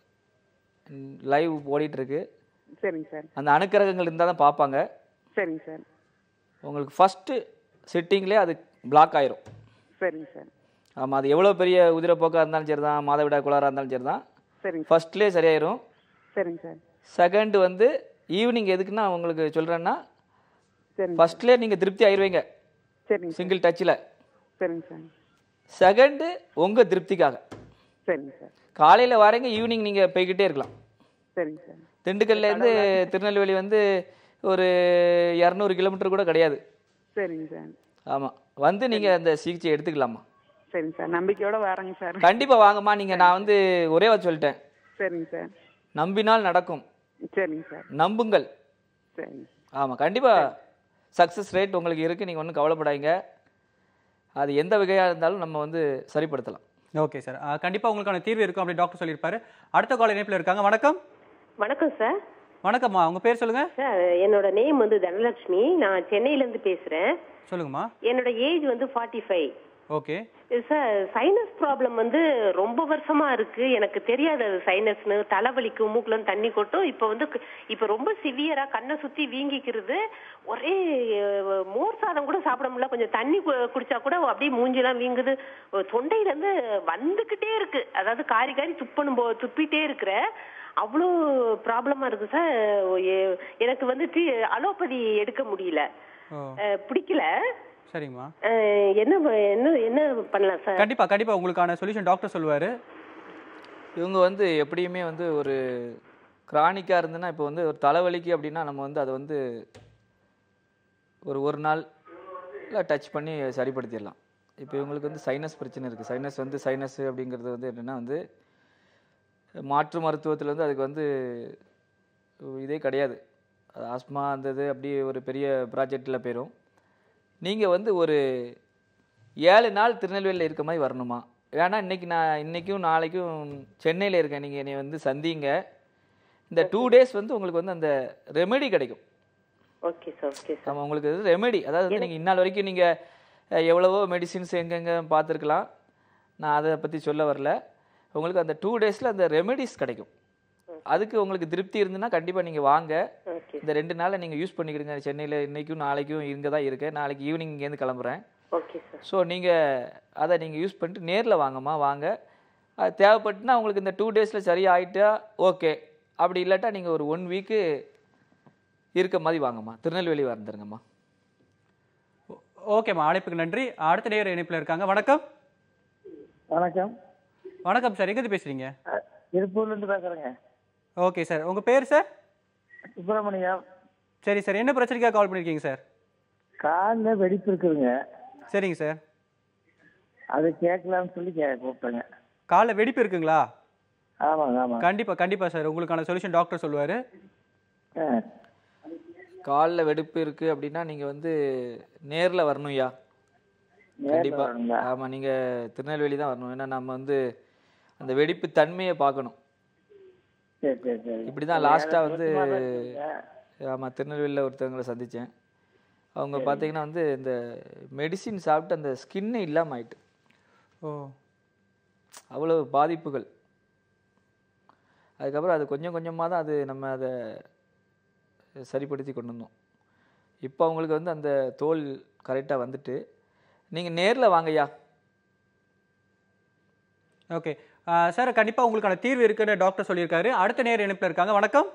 லைவ் ஓடிட்டு இருக்கு சரிங்க சார் அந்த அணுக்கரகங்கள் இருந்தால் தான் பார்ப்பாங்க சரிங்க சார் உங்களுக்கு ஃபஸ்ட்டு சிட்டிங்லேயே அது பிளாக் ஆயிரும் சரிங்க சார் ஆமாம் அது எவ்வளோ பெரிய உதிரப்போக்காக இருந்தாலும் சரி தான் மாதவிடா குளாராக இருந்தாலும் சரி தான் சரிங்க ஃபஸ்ட்லேயே சரியாயிரும் சரிங்க சார் செகண்ட் வந்து ஈவினிங் எதுக்குன்னா உங்களுக்கு சொல்கிறேன்னா சரிங்க ஃபஸ்ட்லேயே நீங்கள் திருப்தி ஆயிடுவீங்க சரிங்க சிங்கிள் டச்சில் சரிங்க சார் செகண்டு உங்கள் திருப்திக்காக சரிங்க சார் காலையில் வரீங்க ஈவினிங் நீங்கள் போய்கிட்டே இருக்கலாம் சரிங்க சார் திண்டுக்கல்லேருந்து திருநெல்வேலி வந்து ஒரு இரநூறு கிலோமீட்டர் கூட கிடையாது சரிங்க சார் ஆமாம் வந்து நீங்கள் அந்த சிகிச்சை எடுத்துக்கலாமா சரிங்க சார் நம்பிக்கையோட வரேங்க சார் கண்டிப்பாக வாங்கம்மா நீங்கள் நான் வந்து ஒரே வார்த்தை சொல்லிட்டேன் சரிங்க சார் நம்பினால் நடக்கும் சரிங்க சார் நம்புங்கள் சரிங்க ஆமாம் கண்டிப்பாக சக்ஸஸ் ரேட் உங்களுக்கு இருக்குது நீங்கள் ஒன்றும் கவலைப்படாதீங்க அது எந்த வகையாக இருந்தாலும் நம்ம வந்து சரிப்படுத்தலாம் ஓகே சார் கண்டிப்பாக உங்களுக்கான தீர்வு இருக்கும் அப்படி டாக்டர் சொல்லியிருப்பாரு அடுத்த கால் இணைப்பில் இருக்காங்க வணக்கம் வணக்கம் சார் வணக்கம்மா உங்க பேர் சொல்லுங்க சார் என்னோட நேம் வந்து தனலட்சுமி நான் சென்னையில இருந்து பேசுறேன் சொல்லுங்கம்மா என்னோட ஏஜ் வந்து forty five okay sir sinus problem வந்து ரொம்ப வருஷமா இருக்கு எனக்கு தெரியாது அது சைனஸ்னு தலைவலிக்கும் மூக்குல இருந்து தண்ணி கொட்டும் இப்போ வந்து க- இப்போ ரொம்ப சிவியரா கண்ணை சுத்தி வீங்கிக்கிறது ஒரே அஹ், மோர் சாதம் கூட சாப்பிட முடியல கொஞ்சம் தண்ணி கு- குடிச்சா கூட அப்படியே மூஞ்சிலாம் வீங்குது ஒரு தொண்டையில இருந்து வந்துகிட்டே இருக்கு அதாவது காரி காரி துப்பணும் போ துப்பிட்டே இருக்கிற அவ்வளோ ப்ராப்ளமா இருக்கு சார் எ- எனக்கு வந்து அலோபதி எடுக்க முடியல ஓ அஹ், பிடிக்கல சரிங்கம்மா அஹ், என்ன ப- என்ன என்ன பண்ணலாம் சார் கண்டிப்பா கண்டிப்பா உங்களுக்கான சொல்யூஷன் டாக்டர் சொல்லுவாரு இவங்க வந்து எப்படியுமே வந்து ஒரு கிரானிக்காக இருந்துன்னா இப்போ வந்து ஒரு தலைவலிக்கு அப்படின்னா நம்ம வந்து அதை வந்து ஒரு ஒரு நாள் டச் பண்ணி சரிப்படுத்திடலாம் இப்போ இவங்களுக்கு வந்து சைனஸ் பிரச்சனை இருக்குது சைனஸ் வந்து சைனஸ் அப்படிங்கிறது வந்து என்னென்னா வந்து மாற்று மருத்துவத்தில் வந்து அதுக்கு வந்து இதே கிடையாது ஆஸ்மா அந்த இது அப்படியே ஒரு பெரிய ப்ராஜெக்டில் போயிடும் நீங்கள் வந்து ஒரு ஏழு நாள் திருநெல்வேலியில் இருக்க மாதிரி வரணுமா ஏன்னா இன்னைக்கு நான் இன்னைக்கும் நாளைக்கும் சென்னையில் இருக்கேன் நீங்கள் என்னை வந்து சந்திங்க இந்த டூ டேஸ் வந்து உங்களுக்கு வந்து அந்த ரெமெடி கிடைக்கும் ஓகே சார் ஓகே சார் ஆமாம் உங்களுக்கு இது ரெமெடி அதாவது வந்து நீங்கள் இந்நாள் வரைக்கும் நீங்கள் எவ்வளவோ மெடிசின்ஸ் எங்கெங்கே பார்த்துருக்கலாம் நான் அதை பற்றி சொல்ல வரல உங்களுக்கு அந்த டூ டேஸில் அந்த ரெமெடிஸ் கிடைக்கும் அதுக்கு உங்களுக்கு திருப்தி இருந்துன்னா கண்டிப்பாக நீங்கள் வாங்க ஓகே இந்த ரெண்டு நாளில் நீங்கள் யூஸ் பண்ணிக்கிடுங்க சென்னையில் இன்னைக்கும் நாளைக்கும் இங்கே தான் இருக்கேன் நாளைக்கு ஈவினிங் இங்கேருந்து கிளம்புறேன் ஓகே சார் ஸோ நீங்கள் அதை நீங்கள் யூஸ் பண்ணிட்டு நேரில் வாங்கம்மா வாங்க அது தேவைப்பட்டுனா உங்களுக்கு இந்த டூ டேஸில் சரியாயிட்டா ஓகே அப்படி இல்லாட்டா நீங்கள் ஒரு ஒன் வீக்கு இருக்க மாதிரி வாங்கம்மா திருநெல்வேலி வந்துருங்கம்மா ஓகேம்மா அழைப்புக்கு நன்றி அடுத்த நேர இணைப்பில் இருக்காங்க வணக்கம் வணக்கம் வணக்கம் சார் எங்கேருந்து பேசுறீங்க திருப்பூர்ல இருந்து பேசுறேங்க ஓகே சார் உங்க பேர் சார் சுப்பிரமணியம் சரி சார் என்ன பிரச்சனைக்காக கால் பண்ணியிருக்கீங்க சார் காலில் வெடிப்பு இருக்குதுங்க சரிங்க சார் அது கேட்கலாம்னு சொல்லி கே கூப்பிட்டேங்க காலைல வெடிப்பு இருக்குங்களா ஆமாங்க ஆமாங்க கண்டிப்பா கண்டிப்பா சார் உங்களுக்கான சொல்யூஷன் டாக்டர் சொல்லுவாரு ஆ காலில் வெடிப்பு இருக்குது அப்படின்னா நீங்கள் வந்து நேரில் வரணும்யா நேர்ல கண்டிப்பாக வரணுங்களா? ஆமாம் நீங்கள் திருநெல்வேலி தான் வரணும் ஏன்னா நம்ம வந்து அந்த வெடிப்பு தன்மையை பார்க்கணும் சரி சரி சரி இப்படி தான் லாஸ்ட்டாக வந்து ஆமாம் திருநெல்வேலியில் ஒருத்தவங்களை சந்தித்தேன் அவங்க பார்த்தீங்கன்னா வந்து இந்த மெடிசின் சாப்பிட்டு அந்த ஸ்கின்னு இல்லாமல் ஆயிட்டு ஓ அவ்வளோ பாதிப்புகள் அதுக்கப்புறம் அது கொஞ்சம் கொஞ்சமாக தான் அது நம்ம அதை சரிப்படுத்தி கொண்டு வந்தோம் இப்போ அவங்களுக்கு வந்து அந்த தோல் கரெக்டாக வந்துட்டு நீங்கள் நேரில் வாங்கய்யா ஓகே சார் கண்டிப்பாக உங்களுக்கான தீர்வு இருக்குன்னு டாக்டர் சொல்லியிருக்காரு அடுத்த நேர் இணைப்பில் இருக்காங்க வணக்கம்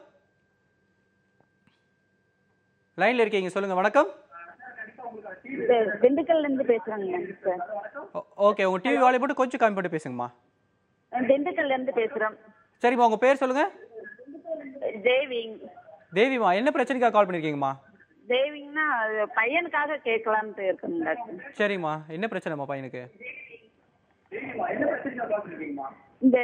லைனில் இருக்கீங்க சொல்லுங்கள் வணக்கம் திண்டுக்கல்ல இருந்து பேசுறேங்க சார் ஓகே உங்கள் டிவி வாலி போட்டு கொஞ்சம் கம்மி பண்ணி பேசுங்கம்மா திண்டுக்கல்ல இருந்து பேசுறோம் சரிம்மா உங்கள் பேர் சொல்லுங்கள் தேவிங் தேவிமா என்ன பிரச்சனைக்காக கால் பண்ணியிருக்கீங்கம்மா தேவிங்னா அது பையனுக்காக கேட்கலான்ட்டு இருக்குங்க டாக்டர் சரிம்மா என்ன பிரச்சனைம்மா பையனுக்கு இந்த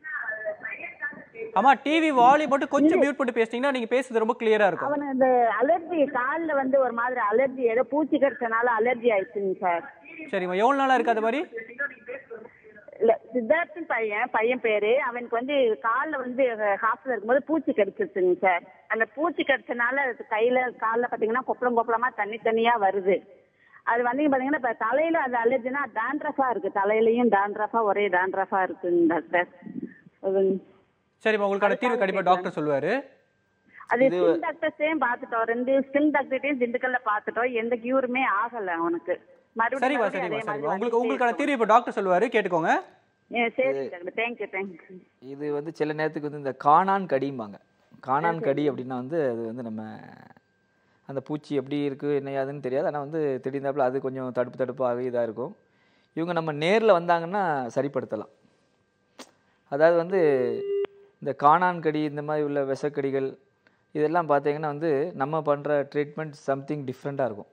அம்மா டிவி வாலி போட்டு கொஞ்சம் மியூட் போட்டு பேசிட்டீங்கன்னா நீங்கள் பேசுறது ரொம்ப கிளியராக இருக்கும் அவனுக்கு இந்த அலர்ஜி கால்ல வந்து ஒரு மாதிரி அலர்ஜி ஏதோ பூச்சி கடிச்சனால அலர்ஜி ஆயிடுச்சுங்க சார் சரிம்மா எவ்வளோ நாளாக இருக்கு அது மாதிரி இல்ல சித்தார்த்தன் பையன் பையன் பேரு அவனுக்கு வந்து கால்ல வந்து ஹாஸ்டல் இருக்கும்போது பூச்சி கடிச்சிருச்சுங்க சார் அந்த பூச்சி கடிச்சனால அது கையில கால்ல பாத்தீங்கன்னா கொப்பளம் கொப்பளமா தண்ணி தண்ணியா வருது அது வந்து பாத்தீங்கன்னா இப்ப தலையில அது அலர்ஜினா டாண்ட்ரஃபா இருக்கு தலையிலயும் டாண்ட்ரஃபா ஒரே டாண்ட்ரஃபா இருக்குங்க டாக்டர் அது சரிம்மா உங்களுக்கான தீர்வு கண்டிப்பாக டாக்டர் சொல்லுவார் அது ஸ்கின் டாக்டர்ஸையும் பார்த்துட்டோம் ரெண்டு ஸ்கின் டாக்டர்ட்டையும் திண்டுக்கல்ல பார்த்துட்டோம் எந்த கியூருமே ஆகல அவனுக்கு மறுபடியும் சரிம்மா மறுபடியும் சரிம்மா அதே சரிம்மா மாதிரி உங்களுக்கு உங்களுக்கான தீர்வு இப்போ டாக்டர் சொல்லுவார் கேட்டுக்கோங்க ஏ, சரி டாக்டர் தேங்க்யூ தேங்க்யூ இது வந்து சில நேரத்துக்கு வந்து இந்த காணான் கடிம்பாங்க காணான் கடி அப்படின்னா வந்து அது வந்து நம்ம அந்த பூச்சி எப்படி இருக்குது என்ன ஏதுன்னு தெரியாது ஆனால் வந்து திடீர்னாப்புல அது கொஞ்சம் தடுப்பு தடுப்பாக இதாக இருக்கும் இவங்க நம்ம நேரில் வந்தாங்கன்னா சரிப்படுத்தலாம் அதாவது வந்து இந்த காணான் கடி இந்த மாதிரி உள்ள விஷக்கடிகள் இதெல்லாம் பார்த்தீங்கன்னா வந்து நம்ம பண்ணுற ட்ரீட்மெண்ட் சம்திங் டிஃப்ரெண்ட்டாக இருக்கும்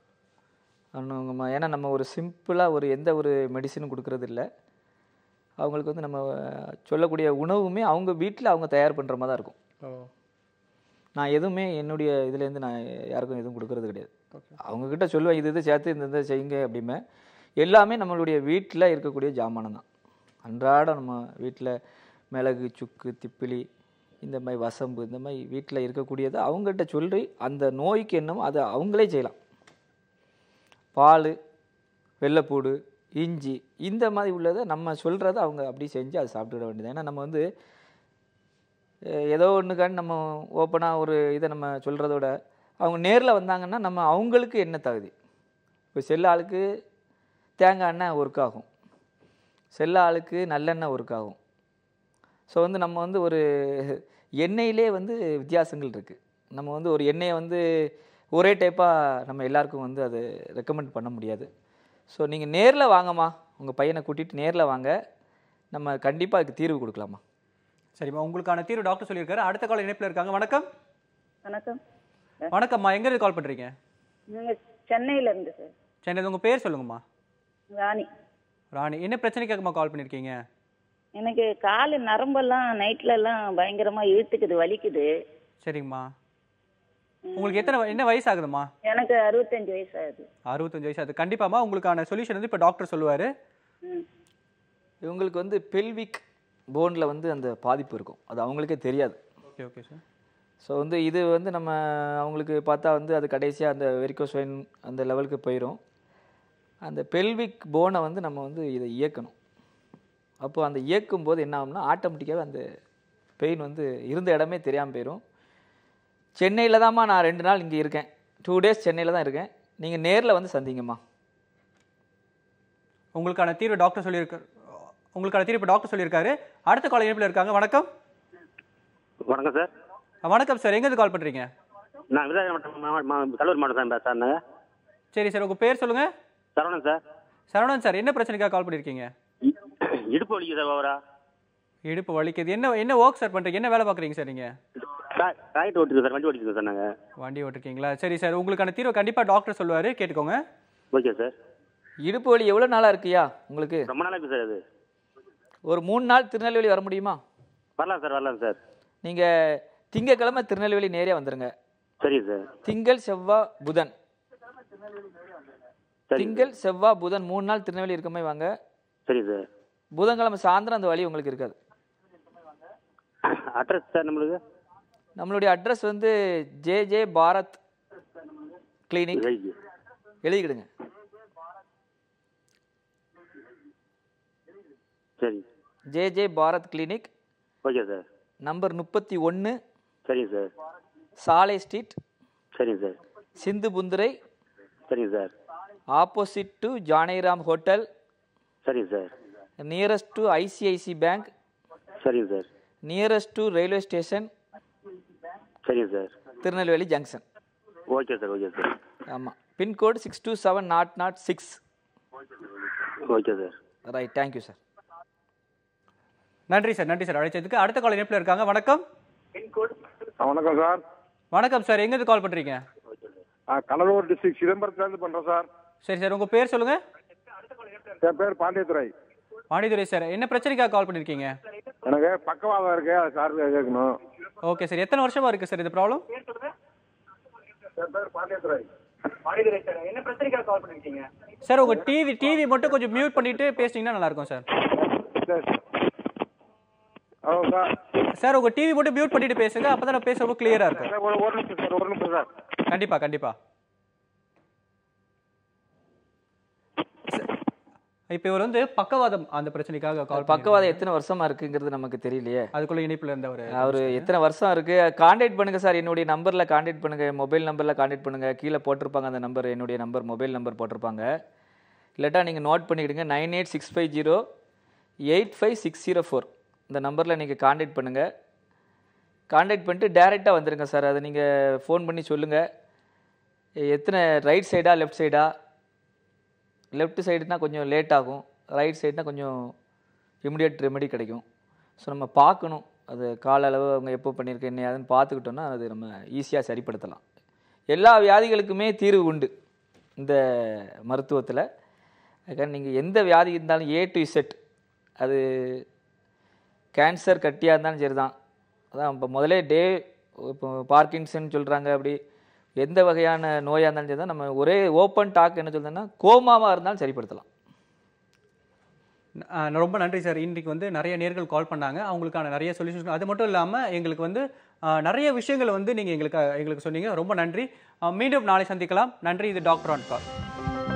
அவங்க ஏன்னா நம்ம ஒரு சிம்பிளாக ஒரு எந்த ஒரு மெடிசனும் கொடுக்கறது இல்லை அவங்களுக்கு வந்து நம்ம சொல்லக்கூடிய உணவுமே அவங்க வீட்டில் அவங்க தயார் பண்ணுற மாதிரி தான் இருக்கும் நான் எதுவுமே என்னுடைய இதுலேருந்து நான் யாருக்கும் எதுவும் கொடுக்கறது கிடையாது அவங்கக்கிட்ட சொல்லுவேன் இது இது சேர்த்து இந்த இந்த செய்யுங்க அப்படிமே எல்லாமே நம்மளுடைய வீட்டில் இருக்கக்கூடிய ஜாமானம் தான் அன்றாடம் நம்ம வீட்டில் மிளகு சுக்கு திப்பிலி இந்த மாதிரி வசம்பு இந்த மாதிரி வீட்டில் இருக்கக்கூடியதை அவங்ககிட்ட சொல்லி அந்த நோய்க்கு என்னமோ அதை அவங்களே செய்யலாம் பால் வெள்ளைப்பூடு இஞ்சி இந்த மாதிரி உள்ளதை நம்ம சொல்கிறத அவங்க அப்படி செஞ்சு அதை சாப்பிட்டுட வேண்டியது ஏன்னா நம்ம வந்து அஹ், ஏதோ ஒன்றுக்காண்டி நம்ம ஓப்பனாக ஒரு இதை நம்ம சொல்கிறதோட அவங்க நேரில் வந்தாங்கன்னா நம்ம அவங்களுக்கு என்ன தகுதி இப்போ செல்ல ஆளுக்கு தேங்காய் எண்ணெய் ஒர்க் ஆகும் செல்ல ஆளுக்கு நல்லெண்ணெய் ஒர்க் ஆகும் ஸோ வந்து நம்ம வந்து ஒரு எண்ணெயிலே வந்து வித்தியாசங்கள் இருக்குது நம்ம வந்து ஒரு எண்ணெயை வந்து ஒரே டைப்பாக நம்ம எல்லாருக்கும் வந்து அது ரெக்கமெண்ட் பண்ண முடியாது ஸோ நீங்கள் நேரில் வாங்கம்மா உங்கள் பையனை கூட்டிகிட்டு நேரில் வாங்க நம்ம கண்டிப்பாக அதுக்கு தீர்வு கொடுக்கலாமா சரிம்மா உங்களுக்கான தீர்வு டாக்டர் சொல்லியிருக்காரு அடுத்த கால இணைப்பில் இருக்காங்க வணக்கம் வணக்கம் வணக்கம்மா எங்கேருந்து கால் பண்ணுறீங்க நீங்க சென்னையில இருந்து சார் சென்னை உங்கள் பேர் சொல்லுங்கம்மா ராணி ராணி என்ன பிரச்சனைக்காகம்மா கால் பண்ணியிருக்கீங்க எனக்கு காலு நரம்பெல்லாம் நைட்ல எல்லாம் பயங்கரமா இழுத்துக்குது வலிக்குது சரிங்கம்மா உங்களுக்கு எத்தனை வ- என்ன வயசு ஆகுதும்மா எனக்கு அறுபத்தஞ்சு வயசு ஆகுது அறுபத்தஞ்சு வயசு அது கண்டிப்பாம்மா உங்களுக்கான சொல்யூஷன் வந்து இப்போ டாக்டர் சொல்லுவார் ம். இவங்களுக்கு வந்து பெல்விக் போனில் வந்து அந்த பாதிப்பு இருக்கும் அது அவங்களுக்கே தெரியாது ஓகே ஓகே சார் ஸோ வந்து இது வந்து நம்ம அவங்களுக்கு பார்த்தா வந்து அது கடைசியாக அந்த வெரிகோஸ்வைன் அந்த லெவலுக்கு போயிடும் அந்த பெல்விக் போனை வந்து நம்ம வந்து இதை இயக்கணும் அப்போ அந்த இயக்கும் போது என்ன ஆகும்னா ஆட்டோமேட்டிக்காகவே அந்த பெயின் வந்து இருந்த இடமே தெரியாமல் போயிடும் சென்னையில் தான்மா நான் ரெண்டு நாள் இங்கே இருக்கேன் டூ டேஸ் சென்னையில் தான் இருக்கேன் நீங்கள் நேரில் வந்து சந்திங்கம்மா உங்களுக்கான தீர்வு டாக்டர் சொல்லியிருக்காரு உங்களுக்கான தீர்வு டாக்டர் சொல்லியிருக்காரு அடுத்த கால இணைப்பில் இருக்காங்க வணக்கம் வணக்கம் சார் வணக்கம் சார் எங்கேருந்து கால் பண்ணுறீங்க நான் விருதாச்சலம் மாவட்டம் மா- மா- கடலூர் மாவட்டம் தான் பேசுறேன் சரி சார் உங்கள் பேர் சொல்லுங்கள் சரவணன் சார் சரவணன் சார் என்ன பிரச்சனைக்காக கால் பண்ணியிருக்கீங்க இடுப்பு வலிக்குது சார் ஓவரா இடுப்பு வலிக்குது என்ன என்ன ஒர்க் சார் பண்ணுறீங்க என்ன வேலை பார்க்குறீங்க சார் நீங்கள் டாய்லெட் ஓட்டிருக்கு சார் வண்டி ஓட்டிருக்கு சார் நாங்கள் வண்டி ஓட்டிருக்கீங்களா சரி சார் உங்களுக்கான தீர்வு கண்டிப்பாக டாக்டர் சொல்லுவார் கேட்டுக்கோங்க ஓகே சார் இடுப்பு வலி எவ்வளோ நாளாக இருக்குயா உங்களுக்கு ரொம்ப நாளாக இருக்கு சார் அது ஒரு மூணு நாள் திருநெல்வேலி வர முடியுமா வரலாம் சார் வரலாம் சார் நீங்கள் திங்கக்கிழமை திருநெல்வேலி நேரே வந்துடுங்க சரி சார் திங்கள் செவ்வாய் புதன் திங்கள் செவ்வாய் புதன் மூணு நாள் திருநெல்வேலி இருக்க மாதிரி வாங்க சரி சார் புதன்கிழமை சாயந்தரம் அந்த வழி உங்களுக்கு இருக்காது அட்ரஸ் சார் நம்மளுக்கு நம்மளுடைய அட்ரஸ் வந்து ஜே ஜே பாரத் கிளினிக் எழுதிக்கிடுங்க சரி J J Bharat clinic okay sir number முப்பத்தி ஒன்று சரிங்க சார் சாலை ஸ்ட்ரீட் சரிங்க சார் சிந்து புந்துரை சரிங்க sir opposite to Janakiram hotel சரிங்க sir nearest to ICIC bank சரிங்க sir nearest to railway station சரிங்க sir Tirunelveli junction okay sir okay sir ஆமாம் pin code six two seven naught naught six okay sir right thank you sir நன்றி sir நன்றி sir அழைச்சதுக்கு அடுத்த call இணைப்பில் இருக்காங்க வணக்கம் வணக்கம் சார் வணக்கம் சார் எங்கேருந்து கால் பண்ணுறீங்க கடலூர் டிஸ்ட்ரிக்ட் சிதம்பரத்துலேருந்து பண்ணுறேன் சார் சரி சார் உங்கள் பேர் சொல்லுங்கள் என் பேர் பாண்டியத்துறை பாண்டிதுரை சார் என்ன பிரச்சனைக்காக கால் பண்ணியிருக்கீங்க எனக்கு பக்கவாதம் இருக்கு அது சார் கேட்கணும் ஓகே சார் எத்தனை வருஷமா இருக்கு சார் இந்த ப்ராப்ளம் என் பேர் பாண்டியத்துறை என்ன பிரச்சனைக்காக கால் பண்ணிருக்கீங்க சார் உங்க டிவி டிவி மட்டும் கொஞ்சம் மியூட் பண்ணிட்டு பேசுனீங்கன்னா நல்லா இருக்கும் சார் ஹலோ சார் சார் உங்க டிவி மட்டும் மியூட் பண்ணிட்டு பேசுங்க அப்பதான் நான் பேசுறது கிளியரா இருக்கும் சார், ஒரு ஒரு நிமிஷம் சார் ஒரு நிமிஷம் சார் கண்டிப்பா கண்டிப்பா இப்போ இவர் வந்து பக்கவாதம் அந்த பிரச்சனைக்காக கால் பக்கவாதம் எத்தனை வருஷமா இருக்குங்கிறது நமக்கு தெரியலையே அதுக்குள்ள இணைப்புல இருந்த ஒரு அவர் எத்தனை வருஷம் இருக்கு காண்டாக்ட் பண்ணுங்க சார் என்னுடைய நம்பர்ல காண்டாக்ட் பண்ணுங்க மொபைல் நம்பர்ல காண்டாக்ட் பண்ணுங்க கீழே போட்டிருப்பாங்க அந்த நம்பர் என்னுடைய நம்பர் மொபைல் நம்பர் போட்டிருப்பாங்க இல்லாட்டா நீங்கள் நோட் பண்ணிக்கிடுங்க nine eight six five zero eight five six zero four இந்த நம்பரில் நீங்கள் காண்டாக்ட் பண்ணுங்கள் காண்டாக்ட் பண்ணிட்டு டேரெக்டாக வந்துடுங்க சார் அதை நீங்கள் ஃபோன் பண்ணி சொல்லுங்கள் எத்தனை ரைட் சைடா லெஃப்ட் சைடா லெஃப்ட் சைடுனா கொஞ்சம் லேட் ஆகும் ரைட் சைடுனா கொஞ்சம் இமிடியட் ரெமெடி கிடைக்கும் ஸோ நம்ம பார்க்கணும் அது கால அளவு அவங்க எப்போ பண்ணியிருக்க என்ன அதுன்னு பார்த்துக்கிட்டோம்னா அது நம்ம ஈஸியாக சரிப்படுத்தலாம் எல்லா வியாதிகளுக்குமே தீர்வு உண்டு இந்த மருத்துவத்தில் அதுக்காக நீங்கள் எந்த வியாதி இருந்தாலும் ஏ டு இசட் அது கேன்சர் கட்டியாக இருந்தாலும் சரி தான் அதான் இப்போ முதலே டே இப்போ பார்க்கின்சன் சொல்கிறாங்க அப்படி எந்த வகையான நோயாக இருந்தாலும் சரி தான் நம்ம ஒரே ஓப்பன் டாக் என்ன சொல்றதுன்னா கோமாவாக இருந்தாலும் சரிப்படுத்தலாம் ஆ, ரொம்ப நன்றி சார் இன்றைக்கு வந்து நிறைய நேர்கள் கால் பண்ணாங்க அவங்களுக்கான நிறைய சொல்யூஷன் அது மட்டும் இல்லாமல் எங்களுக்கு வந்து ஆ, நிறைய விஷயங்கள் வந்து நீங்கள் எங்களுக்கு எங்களுக்கு சொன்னீங்க ரொம்ப நன்றி ஆ, மீண்டும் நாளை சந்திக்கலாம் நன்றி இது டாக்டர் ஆன் கால்